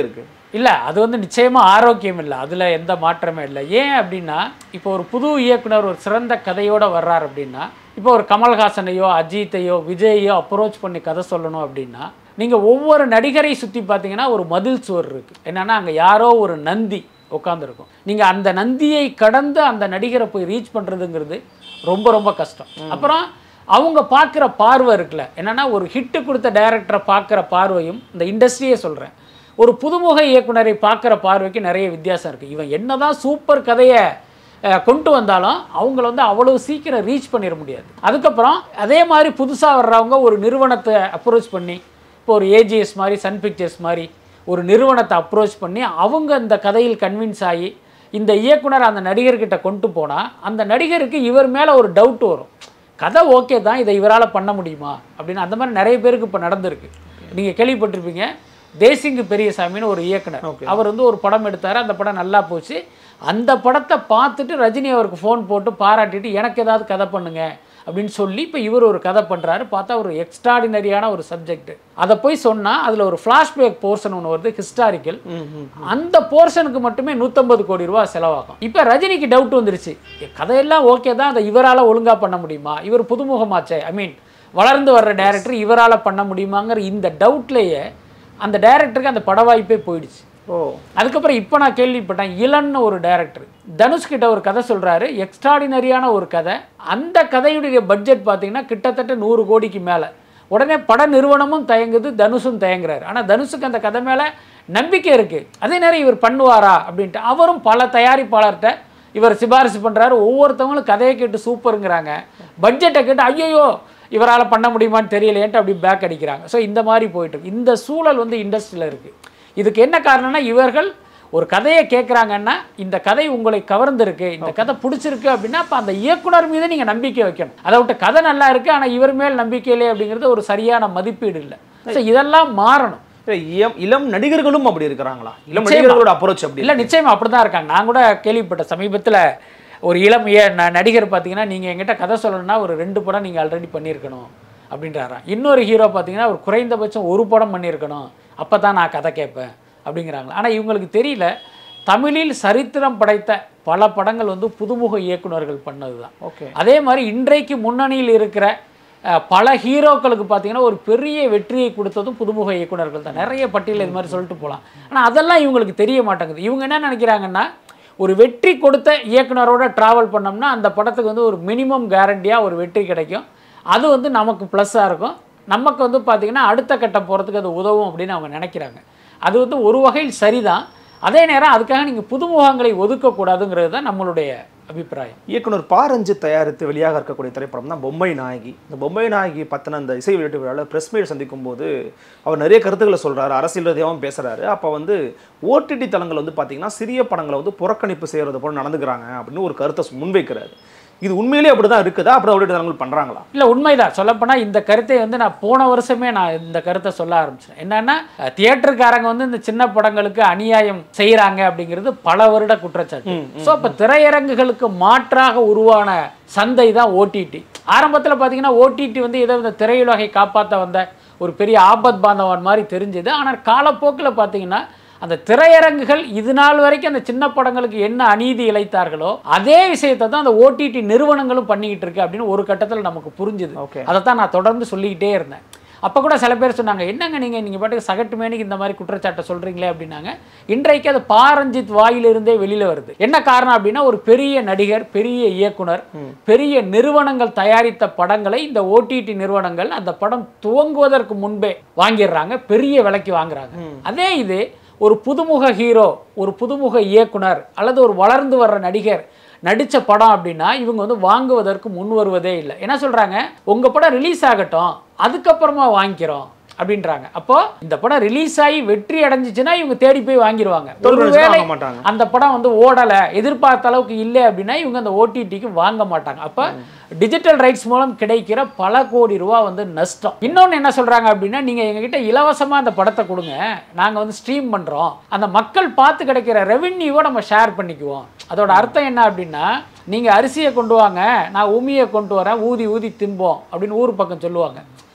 இல்லை அது வந்து நிச்சயமாக ஆரோக்கியம் இல்லை அதில் எந்த மாற்றமே இல்லை ஏன் அப்படின்னா இப்போ ஒரு புது இயக்குனர் ஒரு சிறந்த கதையோட வர்றார் அப்படின்னா இப்போ ஒரு கமல்ஹாசனையோ அஜித்தையோ விஜயையோ அப்ரோச் பண்ணி கதை சொல்லணும் அப்படின்னா நீங்கள் ஒவ்வொரு நடிகரை சுற்றி பார்த்தீங்கன்னா ஒரு மதில் சுவர் இருக்குது என்னன்னா அங்கே யாரோ ஒரு நந்தி உட்காந்துருக்கும் நீங்கள் அந்த நந்தியை கடந்து அந்த நடிகரை போய் ரீச் பண்ணுறதுங்கிறது ரொம்ப ரொம்ப கஷ்டம் அப்புறம் அவங்க பார்க்குற பார்வை இருக்குல்ல என்னன்னா ஒரு ஹிட்டு கொடுத்த டைரக்டரை பார்க்குற பார்வையும் இந்த இண்டஸ்ட்ரியே சொல்கிறேன் ஒரு புதுமுக இயக்குனரை பார்க்குற பார்வைக்கு நிறைய வித்தியாசம் இருக்குது இவன் என்னதான் சூப்பர் கதையை அஹ், கொண்டு வந்தாலும் அவங்கள வந்து அவ்வளவு சீக்கிரம் ரீச் பண்ணிட முடியாது அதுக்கப்புறம் அதே மாதிரி புதுசாக வர்றவங்க ஒரு நிறுவனத்தை அப்ரோச் பண்ணி இப்போ ஒரு ஏஜிஎஸ் மாதிரி சன் பிக்சர்ஸ் மாதிரி ஒரு நிறுவனத்தை அப்ரோச் பண்ணி அவங்க இந்த கதையில் கன்வின்ஸ் ஆகி இந்த இயக்குனர் அந்த நடிகர்கிட்ட கொண்டு போனால் அந்த நடிகருக்கு இவர் மேலே ஒரு டவுட் வரும் கதை ஓகே தான் இதை இவரால் பண்ண முடியுமா அப்படின்னு அந்த மாதிரி நிறைய பேருக்கு இப்போ நடந்திருக்கு நீங்கள் கேள்விப்பட்டிருப்பீங்க தேசிங்கு பெரியசாமின்னு ஒரு இயக்குனர் அவர் வந்து ஒரு படம் எடுத்தார் அந்த படம் நல்லா போச்சு அந்த படத்தை பார்த்துட்டு ரஜினி அவருக்கு ஃபோன் போட்டு பாராட்டிட்டு எனக்கு ஏதாவது கதை பண்ணுங்க அப்படின்னு சொல்லி இப்போ இவர் ஒரு கதை பண்ணுறாரு பார்த்தா ஒரு எக்ஸ்ட்ராடினரியான ஒரு சப்ஜெக்ட் அதை போய் சொன்னால் அதில் ஒரு ஃப்ளாஷ்பேக் போர்ஷன் ஒன்று வருது ஹிஸ்டாரிக்கல் அந்த போர்ஷனுக்கு மட்டுமே நூற்றம்பது கோடி ரூபா செலவாகும் இப்போ ரஜினிக்கு டவுட் வந்துருச்சு எ, கதையெல்லாம் ஓகே தான் அதை இவரால் ஒழுங்காக பண்ண முடியுமா இவர் புதுமுகமாச்சே ஐ மீன் வளர்ந்து வர்ற டேரக்டர் இவரால் பண்ண முடியுமாங்கிற இந்த டவுட்லேயே அந்த டேரக்டருக்கு அந்த பட வாய்ப்பே போயிடுச்சு ஓ அதுக்கப்புறம் இப்போ நான் கேள்விப்பட்டேன் இளன்னு ஒரு டைரக்டர் தனுஷ் கிட்ட ஒரு கதை சொல்றாரு எக்ஸ்ட்ராடினரியான ஒரு கதை அந்த கதையுடைய பட்ஜெட் பார்த்தீங்கன்னா கிட்டத்தட்ட நூறு கோடிக்கு மேலே உடனே பட நிறுவனமும் தயங்குது தனுஷும் தயங்குறாரு ஆனால் தனுஷுக்கு அந்த கதை மேலே நம்பிக்கை இருக்குது அதே நேரம் இவர் பண்ணுவாரா அப்படின்ட்டு அவரும் பல தயாரிப்பாளர்கிட்ட இவர் சிபாரிசு பண்ணுறாரு ஒவ்வொருத்தவங்களும் கதையை கேட்டு சூப்பருங்கிறாங்க பட்ஜெட்டை கேட்டு ஐயோ இவரால் பண்ண முடியுமான்னு தெரியலையேன்ட்டு அப்படி பேக் அடிக்கிறாங்க ஸோ இந்த மாதிரி போயிட்டு இருக்கு இந்த சூழல் வந்து இண்டஸ்ட்ரியில் இருக்குது இதுக்கு என்ன காரணம்னா இவர்கள் ஒரு கதையை கேட்குறாங்கன்னா இந்த கதை உங்களை கவர்ந்திருக்கு இந்த கதை பிடிச்சிருக்கு அப்படின்னா அப்போ அந்த இயக்குனர் மீது நீங்கள் நம்பிக்கை வைக்கணும் அதை விட்டு கதை நல்லா இருக்குது ஆனால் இவர் மேல் நம்பிக்கை இல்லை அப்படிங்கிறது ஒரு சரியான மதிப்பீடு இல்லை ஸோ இதெல்லாம் மாறணும் இல்ல, இளம் இளம் நடிகர்களும் அப்படி இருக்கிறாங்களா இளம் நிச்சயமா. நடிகர்களோட அப்ரோச் அப்படி இல்லை நிச்சயமா அப்படி தான் இருக்காங்க நான் கூட கேள்விப்பட்ட சமீபத்தில் ஒரு இளம் இய- ந- நடிகர் பார்த்தீங்கன்னா நீங்கள் என்கிட்ட கதை சொல்லணும்னா ஒரு ரெண்டு படம் நீங்கள் ஆல்ரெடி பண்ணியிருக்கணும் அப்படின்றாராம் இன்னொரு ஹீரோ பார்த்தீங்கன்னா ஒரு குறைந்தபட்சம் ஒரு படம் பண்ணியிருக்கணும் அப்போ தான் நான் கதை கேட்பேன் அப்படிங்கிறாங்களா ஆனால் இவங்களுக்கு தெரியல தமிழில் சரித்திரம் படைத்த பல படங்கள் வந்து புதுமுக இயக்குனர்கள் பண்ணது தான் ஓகே அதே மாதிரி இன்றைக்கு முன்னணியில் இருக்கிற அஹ், பல ஹீரோக்களுக்கு பார்த்தீங்கன்னா ஒரு பெரிய வெற்றியை கொடுத்ததும் புதுமுக இயக்குனர்கள் தான் நிறைய பட்டியல் இது மாதிரி சொல்லிட்டு போகலாம் ஆனால் அதெல்லாம் இவங்களுக்கு தெரிய மாட்டேங்குது இவங்க என்ன நினைக்கிறாங்கன்னா ஒரு வெற்றி கொடுத்த இயக்குனரோட ட்ராவல் பண்ணோம்னா அந்த படத்துக்கு வந்து ஒரு மினிமம் கேரண்டியாக ஒரு வெற்றி கிடைக்கும் அது வந்து நமக்கு ப்ளஸ்ஸாக இருக்கும் நமக்கு வந்து பார்த்திங்கன்னா அடுத்த கட்டம் போகிறதுக்கு அது உதவும் அப்படின்னு அவங்க நினைக்கிறாங்க அது வந்து ஒரு வகையில் சரிதான் அதே நேரம் அதுக்காக நீங்கள் புதுமுகங்களை ஒதுக்கக்கூடாதுங்கிறது தான் நம்மளுடைய அபிப்பிராயம் இயக்குனர் பா ரஞ்சித் தயாரித்து வெளியாக இருக்கக்கூடிய திரைப்படம் தான் பொம்மை நாயகி இந்த பொம்மை நாயகி பற்றின அந்த இசை வெளியீட்டு விழாவில் ப்ரெஸ் மீட் சந்திக்கும் போது அவர் நிறைய கருத்துக்களை சொல்றாரு அரசியல் ரீதியாகவும் பேசுறாரு அப்போ வந்து ஓடிடி தளங்கள் வந்து பார்த்தீங்கன்னா சிறிய படங்களை வந்து புறக்கணிப்பு செய்கிறது போல நடந்துக்கிறாங்க அப்படின்னு ஒரு கருத்தை முன்வைக்கிறாரு இது உண்மையிலேயே அப்படி தான் இருக்குதா அப்படி ஓடிடி தளங்கள் பண்ணுறாங்களா இல்லை உண்மைதான் சொல்லப்போனால் இந்த கருத்தை வந்து நான் போன வருஷமே நான் இந்த கருத்தை சொல்ல ஆரம்பிச்சேன் என்னன்னா அஹ், தியேட்டருக்காரங்க வந்து இந்த சின்ன படங்களுக்கு அநியாயம் செய்கிறாங்க அப்படிங்கிறது பல வருட குற்றச்சாட்டு ஸோ அப்போ திரையரங்குகளுக்கு மாற்றாக உருவான சந்தை தான் ஓடிடி ஆரம்பத்தில் பார்த்தீங்கன்னா ஓடிடி வந்து ஏதோ இந்த திரையுலகை காப்பாற்ற வந்த ஒரு பெரிய ஆபத் பாந்தவன் மாதிரி தெரிஞ்சது ஆனால் காலப்போக்கில் பார்த்தீங்கன்னா அந்த திரையரங்குகள் இது நாள் வரைக்கும் அந்த சின்ன படங்களுக்கு என்ன அநீதி இழைத்தார்களோ அதே விஷயத்தை தான் அந்த ஓடிடி நிறுவனங்களும் பண்ணிக்கிட்டு இருக்கு அப்படின்னு ஒரு கட்டத்தில் நமக்கு புரிஞ்சுது Okay. அதை தான் நான் தொடர்ந்து சொல்லிக்கிட்டே இருந்தேன் அப்போ கூட சில பேர் சொன்னாங்க என்னங்க நீங்கள் நீங்கள் பாட்டுக்கு சகட்டு மேனிக்கு இந்த மாதிரி குற்றச்சாட்டை சொல்கிறீங்களே அப்படின்னாங்க இன்றைக்கு அது பாரஞ்சித் வாயிலிருந்தே வெளியில் வருது என்ன காரணம் அப்படின்னா ஒரு பெரிய நடிகர் பெரிய இயக்குனர் பெரிய நிறுவனங்கள் தயாரித்த படங்களை இந்த ஓடிடி நிறுவனங்கள் அந்த படம் துவங்குவதற்கு முன்பே வாங்கிடுறாங்க பெரிய விலைக்கு வாங்குறாங்க அதே இது ஒரு புதுமுக ஹீரோ ஒரு புதுமுக இயக்குனர் அல்லது ஒரு வளர்ந்து வர்ற நடிகர் நடித்த படம் அப்படின்னா இவங்க வந்து வாங்குவதற்கு முன் வருவதே இல்லை என்ன சொல்கிறாங்க உங்கள் படம் ரிலீஸ் ஆகட்டும் அதுக்கப்புறமா வாங்கிக்கிறோம் அப்படின்றாங்க அப்போ இந்த படம் ரிலீஸ் ஆகி வெற்றி அடைஞ்சிச்சுன்னா இவங்க தேடி போய் வாங்கிடுவாங்க தோல்வி அடைஞ்சுனா ஒருவேளை வாங்க மாட்டாங்க. அந்த படம் வந்து ஓடலை எதிர்பார்த்த அளவுக்கு இல்லை அப்படின்னா இவங்க அந்த ஓடிடிக்கு வாங்க மாட்டாங்க அப்போ டிஜிட்டல் ரைட்ஸ் மூலம் கிடைக்கிற பல கோடி ரூபா வந்து நஷ்டம் இன்னொன்று என்ன சொல்கிறாங்க அப்படின்னா நீங்கள் எங்ககிட்ட இலவசமாக அந்த படத்தை கொடுங்க நாங்கள் வந்து ஸ்ட்ரீம் பண்ணுறோம் அந்த மக்கள் பார்த்து கிடைக்கிற ரெவென்யூவை நம்ம ஷேர் பண்ணிக்குவோம் அதோட அர்த்தம் என்ன அப்படின்னா நீங்கள் அரிசியை கொண்டு வாங்க நான் உமியை கொண்டு வரேன் ஊதி ஊதி திம்போம் அப்படின்னு ஊர் பக்கம் சொல்லுவாங்க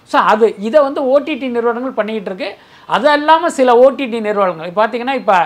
ஸோ அது இதை வந்து ஓடிடி நிறுவனங்கள் பண்ணிக்கிட்டு இருக்கு அது இல்லாமல் சில ஓடிடி நிறுவனங்கள் இப்போ பார்த்தீங்கன்னா இப்போ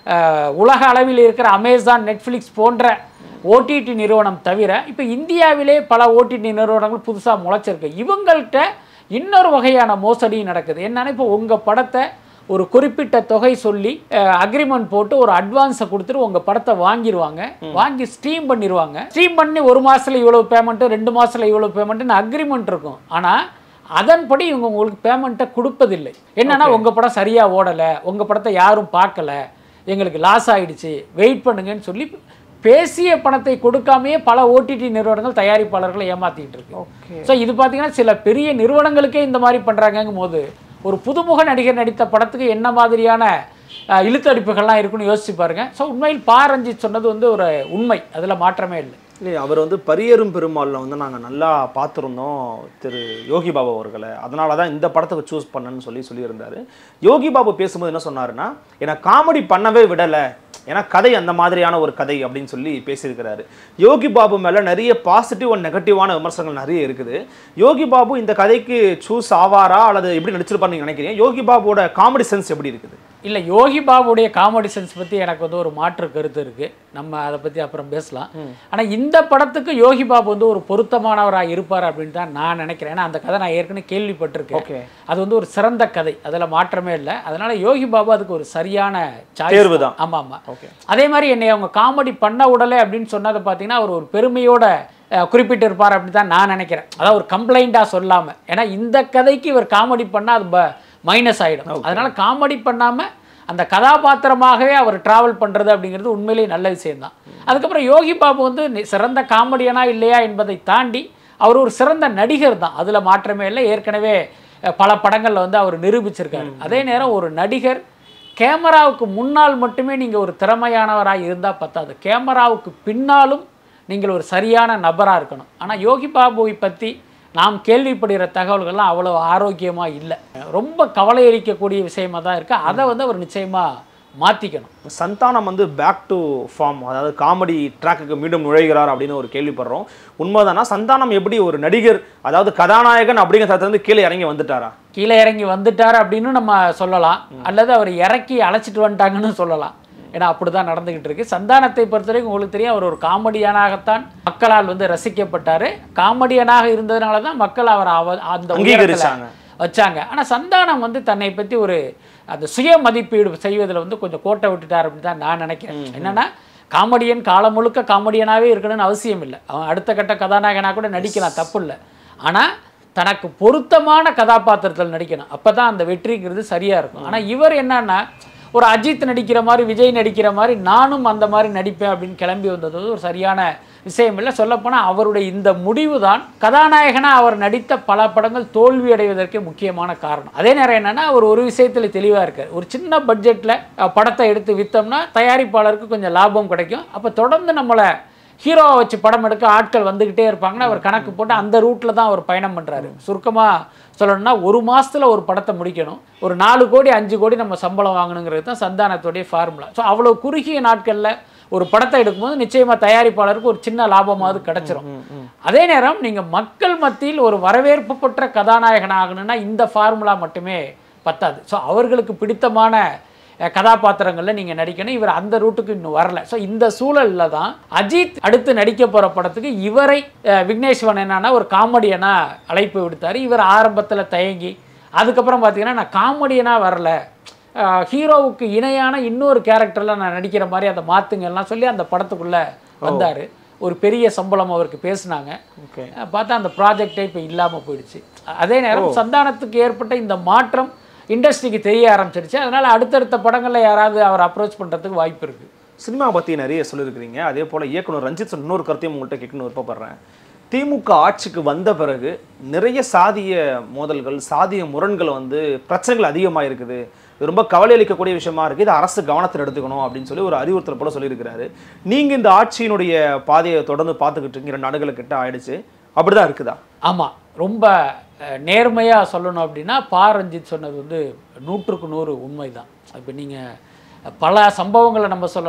உலக அளவில் இருக்கிற அமேசான் நெட்ஃப்ளிக்ஸ் போன்ற ஓடிடி நிறுவனம் தவிர இப்போ இந்தியாவிலே பல ஓடிடி நிறுவனங்கள் புதுசாக முளைச்சிருக்கு இவங்கள்ட்ட இன்னொரு வகையான மோசடி நடக்குது என்னன்னா இப்போ உங்கள் படத்தை ஒரு குறிப்பிட்ட தொகை சொல்லி அக்ரிமெண்ட் போட்டு ஒரு அட்வான்ஸை கொடுத்துட்டு உங்கள் படத்தை வாங்கிடுவாங்க வாங்கி ஸ்ட்ரீம் பண்ணிடுவாங்க ஸ்ட்ரீம் பண்ணி ஒரு மாதத்தில் இவ்வளோ பேமெண்ட்டு ரெண்டு மாதத்தில் இவ்வளோ பேமெண்ட்டுன்னு அக்ரிமெண்ட் இருக்கும் ஆனால் அதன்படி இவங்க உங்களுக்கு பேமெண்ட்டை கொடுப்பதில்லை என்னன்னா உங்கள் படம் சரியாக ஓடலை உங்கள் படத்தை யாரும் பார்க்கல எங்களுக்கு லாஸ் ஆயிடுச்சு வெயிட் பண்ணுங்கன்னு சொல்லி பேசிய பணத்தை கொடுக்காமையே பல ஓடிடி நிறுவனங்கள் தயாரிப்பாளர்களை ஏமாத்திட்டு இருக்கு ஓகே ஸோ இது பார்த்தீங்கன்னா சில பெரிய நிறுவனங்களுக்கே இந்த மாதிரி பண்ணுறாங்கங்கும் போது ஒரு புதுமுக நடிகர் நடித்த படத்துக்கு என்ன மாதிரியான அஹ், இழுத்தடிப்புகள்லாம் இருக்குன்னு யோசிச்சு பாருங்க ஸோ உண்மையில் பா ரஞ்சித் சொன்னது வந்து ஒரு உண்மை அதில் மாற்றமே இல்லை இல்லை அவர் வந்து பரியரும் பெருமாள்ல வந்து நாங்கள் நல்லா பார்த்துருந்தோம் திரு யோகி பாபு அவர்களை அதனால தான் இந்த படத்துக்கு சூஸ் பண்ணேன்னு சொல்லி சொல்லியிருந்தாரு யோகி பாபு பேசும்போது என்ன சொன்னாருன்னா என்னை காமெடி பண்ணவே விடலை ஏன்னா கதை அந்த மாதிரியான ஒரு கதை அப்படின்னு சொல்லி பேசியிருக்கிறாரு யோகி பாபு மேலே நிறைய பாசிட்டிவ் அண்ட் நெகட்டிவான விமர்சனங்கள் நிறைய இருக்குது யோகி பாபு இந்த கதைக்கு சூஸ் ஆவாரா அல்லது எப்படி நடிச்சிருப்பாருன்னு நீங்க நினைக்கிறீங்க யோகி பாபுவோட காமெடி சென்ஸ் எப்படி இருக்குது இல்லை யோகி பாபுடைய காமெடி சென்ஸ் பற்றி எனக்கு வந்து ஒரு மாற்று கருத்து இருக்குது நம்ம அதை பற்றி அப்புறம் பேசலாம் ஆனால் இந்த படத்துக்கு யோகி பாபு வந்து ஒரு பொருத்தமானவராக இருப்பார் அப்படின்னு தான் நான் நினைக்கிறேன் ஏன்னா அந்த கதை நான் ஏற்கனவே கேள்விப்பட்டிருக்கேன் ஓகே அது வந்து ஒரு சிறந்த கதை அதில் மாற்றமே இல்லை அதனால யோகி பாபு அதுக்கு ஒரு சரியான choice தேர்வு தான். ஆமாம் ஆமாம் ஓகே அதே மாதிரி என்னை அவங்க காமெடி பண்ண உடலை அப்படின்னு சொன்னதை பார்த்தீங்கன்னா அவர் ஒரு பெருமையோட அஹ், குறிப்பிட்டிருப்பார் அப்படின்னு தான் நான் நினைக்கிறேன் அதாவது ஒரு கம்ப்ளைண்ட்டாக சொல்லாமல் ஏன்னா இந்த கதைக்கு இவர் காமெடி பண்ணால் அது மைனஸ் ஆகிடும் அதனால காமெடி பண்ணாமல் அந்த கதாபாத்திரமாகவே அவர் டிராவல் பண்ணுறது அப்படிங்கிறது உண்மையிலேயே நல்ல விஷயம்தான் அதுக்கப்புறம் யோகி பாபு வந்து நி- சிறந்த காமெடியனா இல்லையா என்பதை தாண்டி அவர் ஒரு சிறந்த நடிகர் தான் அதில் மாற்றமே இல்லை ஏற்கனவே அஹ், பல படங்களில் வந்து அவர் நிரூபிச்சிருக்காரு அதே நேரம் ஒரு நடிகர் கேமராவுக்கு முன்னால் மட்டுமே நீங்கள் ஒரு திறமையானவராக இருந்தால் பத்தாது கேமராவுக்கு பின்னாலும் நீங்கள் ஒரு சரியான நபராக இருக்கணும் ஆனால் யோகி பாபுவை பற்றி நாம் கேள்விப்படுகிற தகவல்கள்லாம் அவ்வளோ ஆரோக்கியமாக இல்லை ரொம்ப கவலை அளிக்கக்கூடிய விஷயமா தான் இருக்குது அதை வந்து அவர் நிச்சயமாக மாற்றிக்கணும் சந்தானம் வந்து பேக் டு ஃபார்ம் அதாவது காமெடி ட்ராக்குக்கு மீண்டும் நுழைகிறார் அப்படின்னு ஒரு கேள்விப்படுறோம் உண்மைதானா சந்தானம் எப்படி ஒரு நடிகர் அதாவது கதாநாயகன் அப்படிங்கிற தரத்துல இருந்து கீழே இறங்கி வந்துட்டாரா கீழே இறங்கி வந்துட்டார் அப்படின்னு நம்ம சொல்லலாம் அல்லது அவர் இறக்கி அழைச்சிட்டு வந்துட்டாங்கன்னு சொல்லலாம் ஏன்னா அப்படி தான் நடந்துகிட்டு இருக்கு சந்தானத்தை பொறுத்தவரைக்கும் உங்களுக்கு தெரியும் அவர் ஒரு காமெடியனாகத்தான் மக்களால் வந்து ரசிக்கப்பட்டார் காமெடியனாக இருந்ததுனால தான் மக்கள் அவர் அவ- அந்த உயரத்துல அங்கீகரிச்சாங்க. வச்சாங்க ஆனால் சந்தானம் வந்து தன்னை பற்றி ஒரு அந்த சுய மதிப்பீடு செய்வதில் வந்து கொஞ்சம் கோட்டை விட்டுட்டார் அப்படின்னு தான் நான் நினைக்கிறேன் என்னன்னா காமெடியன் காலம் முழுக்க காமெடியனாகவே இருக்கணும்னு அவசியம் இல்லை அவன் அடுத்த கட்ட கதாநாயகனாக கூட நடிக்கலாம் தப்பு இல்லை ஆனால் தனக்கு பொருத்தமான கதாபாத்திரத்தில் நடிக்கணும் அப்போ தான் அந்த வெற்றிங்கிறது சரியாக இருக்கும் ஆனால் இவர் என்னன்னா ஒரு அஜித் நடிக்கிற மாதிரி விஜய் நடிக்கிற மாதிரி நானும் அந்த மாதிரி நடிப்பேன் அப்படின்னு கிளம்பி வந்தது வந்து ஒரு சரியான விஷயம் இல்லை சொல்லப்போனால் அவருடைய இந்த முடிவு தான் கதாநாயகனாக அவர் நடித்த பல படங்கள் தோல்வி அடைவதற்கு முக்கியமான காரணம் அதே நேரம் என்னன்னா அவர் ஒரு விஷயத்தில் தெளிவாக இருக்கார் ஒரு சின்ன பட்ஜெட்டில் படத்தை எடுத்து விற்றோம்னா தயாரிப்பாளருக்கு கொஞ்சம் லாபம் கிடைக்கும் அப்போ தொடர்ந்து நம்மளை ஹீரோவை வச்சு படம் எடுக்க ஆட்கள் வந்துக்கிட்டே இருப்பாங்கன்னா அவர் கணக்கு போட்டு அந்த ரூட்டில் தான் அவர் பயணம் பண்ணுறாரு சுருக்கமாக சொல்லணும்னா ஒரு மாசத்துல ஒரு படத்தை முடிக்கணும் ஒரு நாலு கோடி அஞ்சு கோடி நம்ம சம்பளம் வாங்கணுங்கிறது தான் சந்தானத்துடைய ஃபார்முலா ஸோ அவ்வளோ குறுகிய நாட்களில் ஒரு படத்தை எடுக்கும்போது நிச்சயமாக தயாரிப்பாளருக்கு ஒரு சின்ன லாபமாவது கிடைச்சிரும் அதே நேரம் நீங்கள் மக்கள் மத்தியில் ஒரு வரவேற்பு பெற்ற கதாநாயகன் ஆகணும்னா இந்த ஃபார்முலா மட்டுமே பத்தாது ஸோ அவர்களுக்கு பிடித்தமான அஹ், கதாபாத்திரங்கள்ல நீங்க நடிக்கணும் இவர் அந்த ரூட்டுக்கு இன்னும் வரல ஸோ இந்த சூழல்ல தான் அஜித் அடுத்து நடிக்க போற படத்துக்கு இவரை அஹ், விக்னேஸ்வரன் என்னன்னா ஒரு காமெடியனா அழைப்பு விடுத்தாரு இவர் ஆரம்பத்துல தயங்கி அதுக்கப்புறம் பார்த்தீங்கன்னா நான் காமெடியனா வரல அஹ், ஹீரோவுக்கு இணையான இன்னொரு கேரக்டர்ல நான் நடிக்கிற மாதிரி அதை மாத்துங்க எல்லாம் சொல்லி அந்த படத்துக்குள்ள வந்தாரு ஒரு பெரிய சம்பளம் அவருக்கு பேசுனாங்க ஓகே அஹ் பார்த்தா அந்த ப்ராஜெக்டே இப்போ இல்லாமல் போயிடுச்சு அதே நேரம் சந்தானத்துக்கு ஏற்பட்ட இந்த மாற்றம் இண்டஸ்ட்ரிக்கு தெரிய ஆரம்பிச்சிருச்சு அதனால அடுத்தடுத்த படங்களில் யாராவது அவர் அப்ரோச் பண்ணுறதுக்கு வாய்ப்பு இருக்குது சினிமா பற்றி நிறைய சொல்லியிருக்கிறீங்க அதே போல் இயக்குனர் ரஞ்சித் சொன்ன இன்னொரு கருத்தையும் உங்கள்கிட்ட கேட்கணும்னு விருப்பப்படுறேன் திமுக ஆட்சிக்கு வந்த பிறகு நிறைய சாதிய மோதல்கள் சாதிய முரண்கள் வந்து பிரச்சனைகள் அதிகமாக இருக்குது இது ரொம்ப கவலை அளிக்கக்கூடிய விஷயமா இருக்குது இது அரசு கவனத்தில் எடுத்துக்கணும் அப்படின்னு சொல்லி ஒரு அறிவுறுத்தல் போல சொல்லியிருக்கிறாரு நீங்கள் இந்த ஆட்சியினுடைய பாதையை தொடர்ந்து பார்த்துக்கிட்டு இருக்கீங்க ரெண்டு ஆண்டுகள் கிட்ட ஆயிடுச்சு அப்படிதான் இருக்குதா ஆமாம் ரொம்ப நேர்மையாக சொல்லணும் அப்படின்னா பா ரஞ்சித் சொன்னது வந்து நூற்றுக்கு நூறு உண்மைதான் இப்போ நீங்கள் பல சம்பவங்களை நம்ம சொல்லலாம்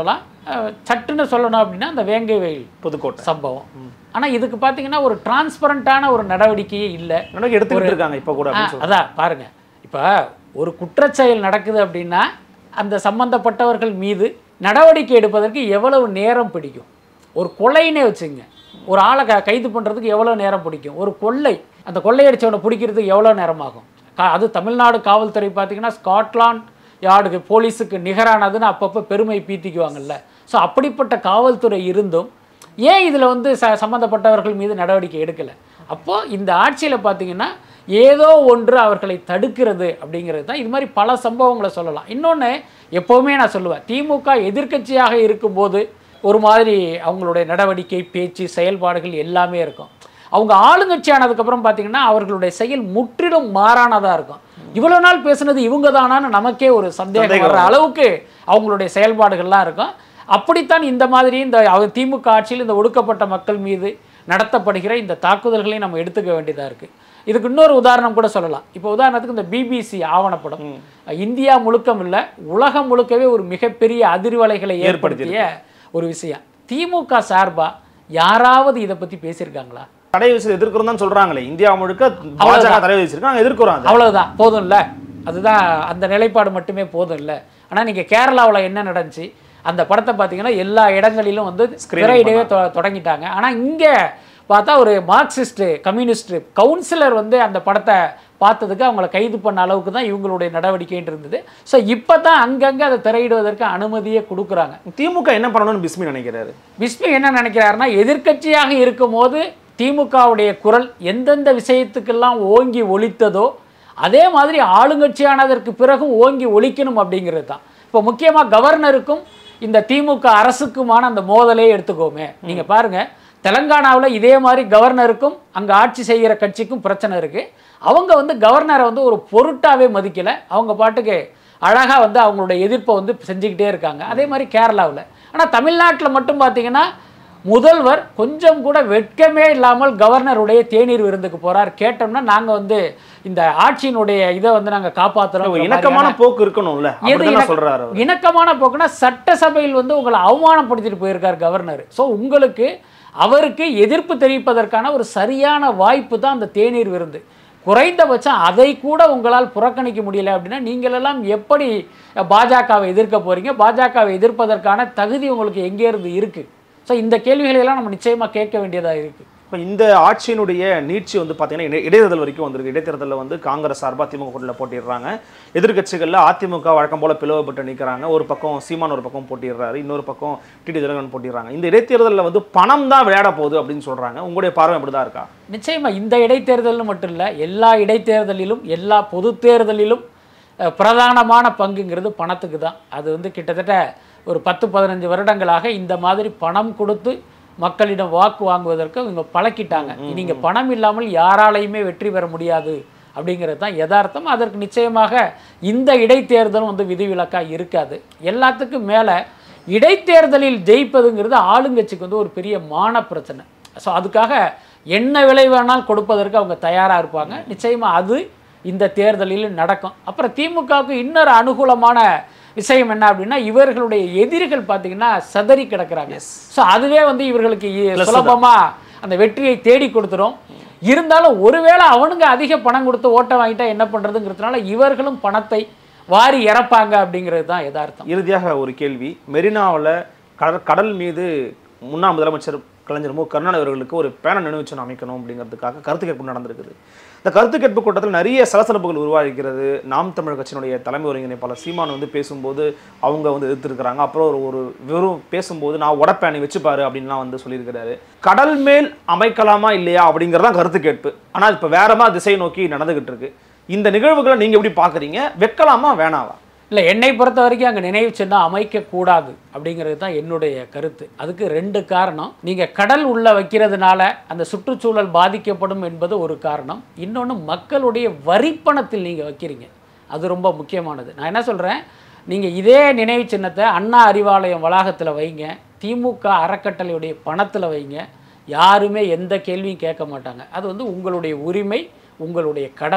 அஹ், சட்டுன்னு சொல்லணும் அப்படின்னா அந்த வேங்கை வயல் புதுக்கோட்டை சம்பவம் ஆனால் இதுக்கு பார்த்தீங்கன்னா ஒரு டிரான்ஸ்பரண்டான ஒரு நடவடிக்கையே இல்லை நடவடிக்கை எடுத்துக்கிட்டு இருக்காங்க இப்போ கூட ஆ, அப்படின்னு சொல்றாங்க. அதான் பாருங்க இப்போ ஒரு குற்றச்செயல் நடக்குது அப்படின்னா அந்த சம்பந்தப்பட்டவர்கள் மீது நடவடிக்கை எடுப்பதற்கு எவ்வளவு நேரம் பிடிக்கும் ஒரு கொலைன்னே வச்சுங்க ஒரு ஆளை க கைது பண்ணுறதுக்கு எவ்வளோ நேரம் பிடிக்கும் ஒரு கொள்ளை அந்த கொள்ளையடிச்சவனை பிடிக்கிறதுக்கு எவ்வளோ நேரம் ஆகும் கா- அது தமிழ்நாடு காவல்துறை பார்த்தீங்கன்னா ஸ்காட்லாந்து யார்டுக்கு போலீஸுக்கு நிகரானதுன்னு அப்பப்போ பெருமை பீத்திக்குவாங்கல்ல ஸோ அப்படிப்பட்ட காவல்துறை இருந்தும் ஏன் இதில் வந்து ச சம்மந்தப்பட்டவர்கள் மீது நடவடிக்கை எடுக்கலை அப்போது இந்த ஆட்சியில் பார்த்தீங்கன்னா ஏதோ ஒன்று அவர்களை தடுக்கிறது அப்படிங்கிறது தான் இது மாதிரி பல சம்பவங்களை சொல்லலாம் இன்னொன்று எப்போவுமே நான் சொல்லுவேன் திமுக எதிர்க்கட்சியாக இருக்கும்போது ஒரு மாதிரி அவங்களுடைய நடவடிக்கை பேச்சு செயல்பாடுகள் எல்லாமே இருக்கும் அவங்க ஆளுங்கட்சி ஆனதுக்கப்புறம் பார்த்தீங்கன்னா அவர்களுடைய செயல் முற்றிலும் மாறானதாக இருக்கும் இவ்வளோ நாள் பேசுனது இவங்க தானான்னு நமக்கே ஒரு சந்தேகம் வர்ற அளவுக்கு அவங்களுடைய செயல்பாடுகள்லாம் இருக்கும் அப்படித்தான் இந்த மாதிரி இந்த அவ- திமுக ஆட்சியில் இந்த ஒடுக்கப்பட்ட மக்கள் மீது நடத்தப்படுகிற இந்த தாக்குதல்களையும் நம்ம எடுத்துக்க வேண்டியதாக இருக்குது இதுக்கு இன்னொரு உதாரணம் கூட சொல்லலாம் இப்போ உதாரணத்துக்கு இந்த பிபிசி ஆவணப்படம் இந்தியா முழுக்கம் இல்லை உலகம் முழுக்கவே ஒரு மிகப்பெரிய அதிர்வலைகளை ஏற்படுத்திய ஒரு விஷயம் திமுக சார்பா யாராவது இதை பற்றி பேசியிருக்காங்களா தடை விதிச்சு எதிர்க்கிறோம் தான் சொல்றாங்களே இந்தியா முழுக்க பாஜக தடை விதிச்சிருக்காங்க எதிர்க்கிறோம் அதை அவ்வளவுதான் போதும் இல்லை அதுதான் அந்த நிலைப்பாடு மட்டுமே போதும் இல்லை ஆனால் நீங்கள் கேரளாவில் என்ன நடந்துச்சு அந்த படத்தை பார்த்தீங்கன்னா எல்லா இடங்களிலும் வந்து திரையிடவே தொ- தொடங்கிட்டாங்க ஆனால் இங்கே பார்த்தா ஒரு மார்க்சிஸ்ட் கம்யூனிஸ்ட் கவுன்சிலர் வந்து அந்த படத்தை பார்த்ததுக்கு அவங்கள கைது பண்ண அளவுக்கு தான் இவங்களுடைய நடவடிக்கைன்னு இருந்தது ஸோ இப்போ தான் அங்கங்கே அதை திரையிடுவதற்கு அனுமதியே கொடுக்குறாங்க திமுக என்ன பண்ணணும்னு பிஸ்மி நினைக்கிறாரு விஸ்மி என்ன நினைக்கிறாருன்னா எதிர்க்கட்சியாக இருக்கும்போது திமுகவுடைய குரல் எந்தெந்த விஷயத்துக்கெல்லாம் ஓங்கி ஒலித்ததோ அதே மாதிரி ஆளுங்கட்சியானதற்கு பிறகு ஓங்கி ஒலிக்கணும் அப்படிங்கிறது தான் இப்போ முக்கியமாக கவர்னருக்கும் இந்த திமுக அரசுக்குமான அந்த மோதலே எடுத்துக்கோமே நீங்க பாருங்க தெலங்கானாவில் இதே மாதிரி கவர்னருக்கும் அங்கே ஆட்சி செய்கிற கட்சிக்கும் பிரச்சனை இருக்கு அவங்க வந்து கவர்னரை வந்து ஒரு பொருட்டாவே மதிக்கல அவங்க பாட்டுக்கு அழகாக வந்து அவங்களுடைய எதிர்ப்பை வந்து செஞ்சுக்கிட்டே இருக்காங்க அதே மாதிரி கேரளாவில் ஆனால் தமிழ்நாட்டில் மட்டும் பார்த்தீங்கன்னா முதல்வர் கொஞ்சம் கூட வெட்கமே இல்லாமல் கவர்னருடைய தேநீர் விருந்துக்கு போறார் கேட்டோம்னா நாங்க வந்து இந்த ஆட்சியினுடைய இதை வந்து நாங்க ஒரு காப்பாற்றுறோம் இணக்கமான போக்கு இருக்கணும்ல எது அப்படிதான் இணக்க- சொல்றாரு அவர். இணக்கமான போக்குனா சட்டசபையில் வந்து உங்களை அவமானப்படுத்திட்டு போயிருக்கார் கவர்னர் ஸோ உங்களுக்கு அவருக்கு எதிர்ப்பு தெரிவிப்பதற்கான ஒரு சரியான வாய்ப்பு தான் அந்த தேநீர் விருந்து குறைந்தபட்சம் அதை கூட உங்களால் புறக்கணிக்க முடியல அப்படின்னா நீங்களெல்லாம் எப்படி பாஜகவை எதிர்க்க போறீங்க பாஜகவை எதிர்ப்பதற்கான தகுதி உங்களுக்கு எங்கேருந்து இருக்கு ஸோ இந்த கேள்விகளை எல்லாம் நம்ம நிச்சயமா கேட்க வேண்டியதா இருக்கு இப்போ இந்த ஆட்சியினுடைய நீட்சி வந்து பார்த்தீங்கன்னா இடை- இடைத்தேர்தல் வரைக்கும் வந்திருக்கு இடைத்தேர்தலில் வந்து காங்கிரஸ் சார்பாக திமுக கூட்டணியில் போட்டிடுறாங்க எதிர்க்கட்சிகளில் அதிமுக வழக்கம் போல பிளவுபட்டு நிற்கிறாங்க ஒரு பக்கம் சீமான் ஒரு பக்கம் போட்டிடுறாரு இன்னொரு பக்கம் டிடி தினகரன் போட்டிடுறாங்க இந்த இடைத்தேர்தலில் வந்து பணம் தான் விளையாட போகுது அப்படின்னு சொல்றாங்க உங்களுடைய பார்வை அப்படி தான் இருக்கா நிச்சயமா இந்த இடைத்தேர்தல்னு மட்டும் இல்லை எல்லா இடைத்தேர்தலிலும் எல்லா பொது தேர்தலிலும் அஹ், பிரதானமான பங்குங்கிறது பணத்துக்கு தான் அது வந்து கிட்டத்தட்ட ஒரு பத்து பதினஞ்சு வருடங்களாக இந்த மாதிரி பணம் கொடுத்து மக்களிடம் வாக்கு வாங்குவதற்கு இவங்க பழக்கிட்டாங்க நீங்க பணம் இல்லாமல் யாராலையுமே வெற்றி பெற முடியாது அப்படிங்கிறது தான் யதார்த்தம் அதற்கு நிச்சயமாக இந்த இடைத்தேர்தலும் வந்து விதிவிலக்கா இருக்காது எல்லாத்துக்கும் மேலே இடைத்தேர்தலில் ஜெயிப்பதுங்கிறது ஆளுங்கட்சிக்கு வந்து ஒரு பெரிய மான பிரச்சனை ஸோ அதுக்காக என்ன விலை வேணால் கொடுப்பதற்கு அவங்க தயாராக இருப்பாங்க நிச்சயமா அது இந்த தேர்தலில் நடக்கும் அப்புறம் திமுகவுக்கு இன்னொரு அனுகூலமான விஷயம் என்ன அப்படின்னா இவர்களுடைய எதிரிகள் பார்த்தீங்கன்னா சதறி கிடக்குறாங்க ஸோ அதுவே வந்து இவர்களுக்கு இ- சுலபமா அந்த வெற்றியை தேடி கொடுத்துரும் இருந்தாலும் ஒருவேளை அவனுங்க அதிக பணம் கொடுத்து ஓட்டை வாங்கிட்டா என்ன பண்றதுங்கிறதுனால இவர்களும் பணத்தை வாரி இறப்பாங்க அப்படிங்கிறது தான் யதார்த்தம் இறுதியாக ஒரு கேள்வி மெரினாவில் கடல் கடல் மீது முன்னாள் முதலமைச்சர் கலைஞர் மு கருணாநிதி அவர்களுக்கு ஒரு பேன நினைவுச்சம் அமைக்கணும் அப்படிங்கிறதுக்காக கருத்து கேட்பு நடந்திருக்குது இந்த கருத்து கேட்பு கூட்டத்தில் நிறைய சலசலப்புகள் உருவாகிறது நாம் தமிழர் கட்சியினுடைய தலைமை ஒருங்கிணைப்பாளர் சீமான் வந்து பேசும்போது அவங்க வந்து எதிர்த்திருக்கிறாங்க அப்புறம் ஒரு ஒரு வெறும் பேசும்போது நான் உடப்பேனை வச்சுப்பாரு அப்படின்லாம் வந்து சொல்லியிருக்கிறாரு கடல் மேல் அமைக்கலாமா இல்லையா அப்படிங்கிறதான் கருத்து கேட்பு ஆனால் இப்போ வேறமா திசை நோக்கி நடந்துகிட்டு இருக்கு இந்த நிகழ்வுகளை நீங்க எப்படி பார்க்குறீங்க வைக்கலாமா வேணாவா இல்லை என்னை பொறுத்த வரைக்கும் அங்கே நினைவு சின்னம் அமைக்கக்கூடாது அப்படிங்கிறது தான் என்னுடைய கருத்து அதுக்கு ரெண்டு காரணம் நீங்கள் கடல் உள்ள வைக்கிறதுனால அந்த சுற்றுச்சூழல் பாதிக்கப்படும் என்பது ஒரு காரணம் இன்னொன்று மக்களுடைய வரிப்பணத்தில் நீங்கள் வைக்கிறீங்க அது ரொம்ப முக்கியமானது நான் என்ன சொல்கிறேன் நீங்கள் இதே நினைவு சின்னத்தை அண்ணா அறிவாலயம் வளாகத்தில் வைங்க திமுக அறக்கட்டளையுடைய பணத்தில் வைங்க யாருமே எந்த கேள்வியும் கேட்க மாட்டாங்க அது வந்து உங்களுடைய உரிமை உங்களுடைய கடமை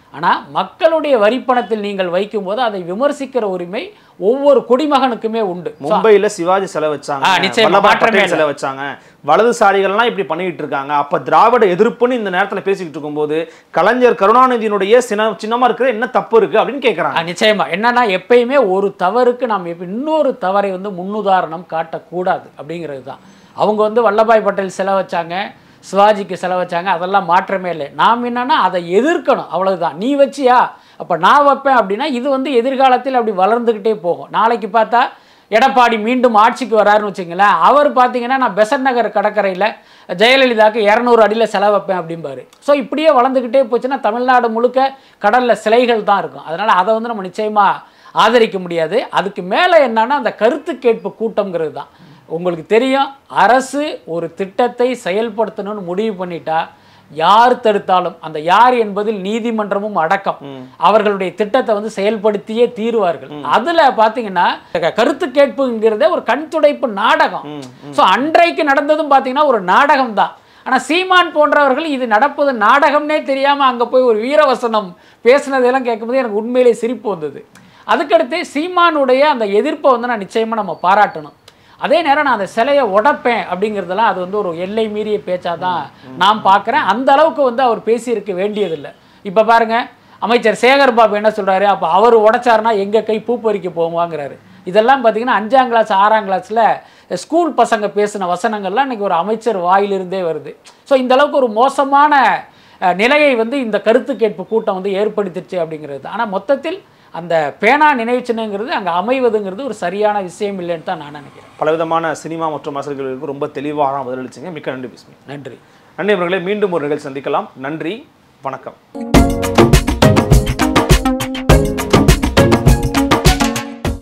ஆனால் மக்களுடைய வரிப்பணத்தில் நீங்கள் வைக்கும்போது அதை விமர்சிக்கிற உரிமை ஒவ்வொரு குடிமகனுக்குமே உண்டு So, மும்பையில சிவாஜி சிலை வச்சாங்க ஆ, நிச்சயமா, வல்லபாய் மாற்றமே பட்டேல் இல்லை. சிலை வச்சாங்க வலதுசாரிகள்லாம் இப்படி பண்ணிட்டு இருக்காங்க அப்ப திராவிட எதிர்ப்புன்னு இந்த நேரத்துல பேசிக்கிட்டு இருக்கும்போது கலைஞர் கருணாநிதியினுடைய சின்ன சின்னமா இருக்கிற என்ன தப்பு இருக்கு அப்படின்னு கேக்குறாங்க ஆ, நிச்சயமா என்னன்னா எப்பயுமே ஒரு தவறுக்கு நாம் எப்ப இன்னொரு தவறை வந்து முன்னுதாரணம் காட்டக்கூடாது அப்படிங்கிறது தான் அவங்க வந்து வல்லபாய் பட்டேல் சிலை வச்சாங்க சிவாஜிக்கு சிலை வச்சாங்க அதெல்லாம் மாற்றமே இல்லை நாம் என்னன்னா அதை எதிர்க்கணும் அவ்வளவுதான் நீ வச்சியா அப்போ நான் வைப்பேன் அப்படின்னா இது வந்து எதிர்காலத்தில் அப்படி வளர்ந்துக்கிட்டே போகும் நாளைக்கு பார்த்தா எடப்பாடி மீண்டும் ஆட்சிக்கு வராருன்னு வச்சுங்களேன் அவர் பார்த்தீங்கன்னா நான் பெசன்ட் நகர் கடற்கரையில் ஜெயலலிதாவுக்கு இரநூறு அடியில் செலவு வைப்பேன் அப்படிம்பாரு ஸோ இப்படியே வளர்ந்துக்கிட்டே போச்சுன்னா தமிழ்நாடு முழுக்க கடலில் சிலைகள் தான் இருக்கும் அதனால் அதை வந்து நம்ம நிச்சயமாக ஆதரிக்க முடியாது அதுக்கு மேலே என்னன்னா அந்த கருத்து கேட்பு கூட்டம்ங்கிறது தான் உங்களுக்கு தெரியும் அரசு ஒரு திட்டத்தை செயல்படுத்தணும்னு முடிவு பண்ணிட்டா யார் தடுத்தாலும் அந்த யார் என்பதில் நீதிமன்றமும் அடக்கம் அவர்களுடைய திட்டத்தை வந்து செயல்படுத்தியே தீருவார்கள் அதுல பாத்தீங்கன்னா க- கருத்து கேட்புங்கிறதே ஒரு கண் துடைப்பு நாடகம் ஸோ அன்றைக்கு நடந்ததும் பாத்தீங்கன்னா ஒரு நாடகம் தான் ஆனா சீமான் போன்றவர்கள் இது நடப்பது நாடகம்னே தெரியாம அங்க போய் ஒரு வீரவசனம் பேசுனதெல்லாம் கேட்கும்போது எனக்கு உண்மையிலே சிரிப்பு வந்தது அதுக்கடுத்து சீமானுடைய அந்த எதிர்ப்பை வந்து நான் நிச்சயமா நம்ம பாராட்டணும் அதே நேரம் நான் அந்த சிலையை உடைப்பேன் அப்படிங்கிறதெல்லாம் அது வந்து ஒரு எல்லை மீறிய பேச்சாக தான் நான் பார்க்குறேன் அந்த அளவுக்கு வந்து அவர் பேசியிருக்க வேண்டியதில்லை இப்போ பாருங்க அமைச்சர் சேகர் பாபு என்ன சொல்றாரு அப்போ அவர் உடைச்சாருன்னா எங்க கை பூ பறிக்க போவாங்கிறாரு இதெல்லாம் பார்த்தீங்கன்னா அஞ்சாம் கிளாஸ் ஆறாம் கிளாஸில் ஸ்கூல் பசங்க பேசின வசனங்கள்லாம் இன்னைக்கு ஒரு அமைச்சர் வாயிலிருந்தே வருது ஸோ இந்த அளவுக்கு ஒரு மோசமான அஹ், நிலையை வந்து இந்த கருத்து கேட்பு கூட்டம் வந்து ஏற்படுத்திடுச்சு அப்படிங்கிறது ஆனால் மொத்தத்தில் அந்த பேனா நினைவு சின்னங்கிறது அங்கே அமைவதுங்கிறது ஒரு சரியான விஷயம் இல்லைன்னு தான் நான் நினைக்கிறேன் பலவிதமான சினிமா மற்றும் அரசியல்களுக்கு ரொம்ப தெளிவாக பதிலளிச்சிங்க மிக்க நன்றி பிஸ்மி நன்றி நன்றி அவர்களே மீண்டும் ஒரு நிகழ்ச்சி சந்திக்கலாம் நன்றி வணக்கம்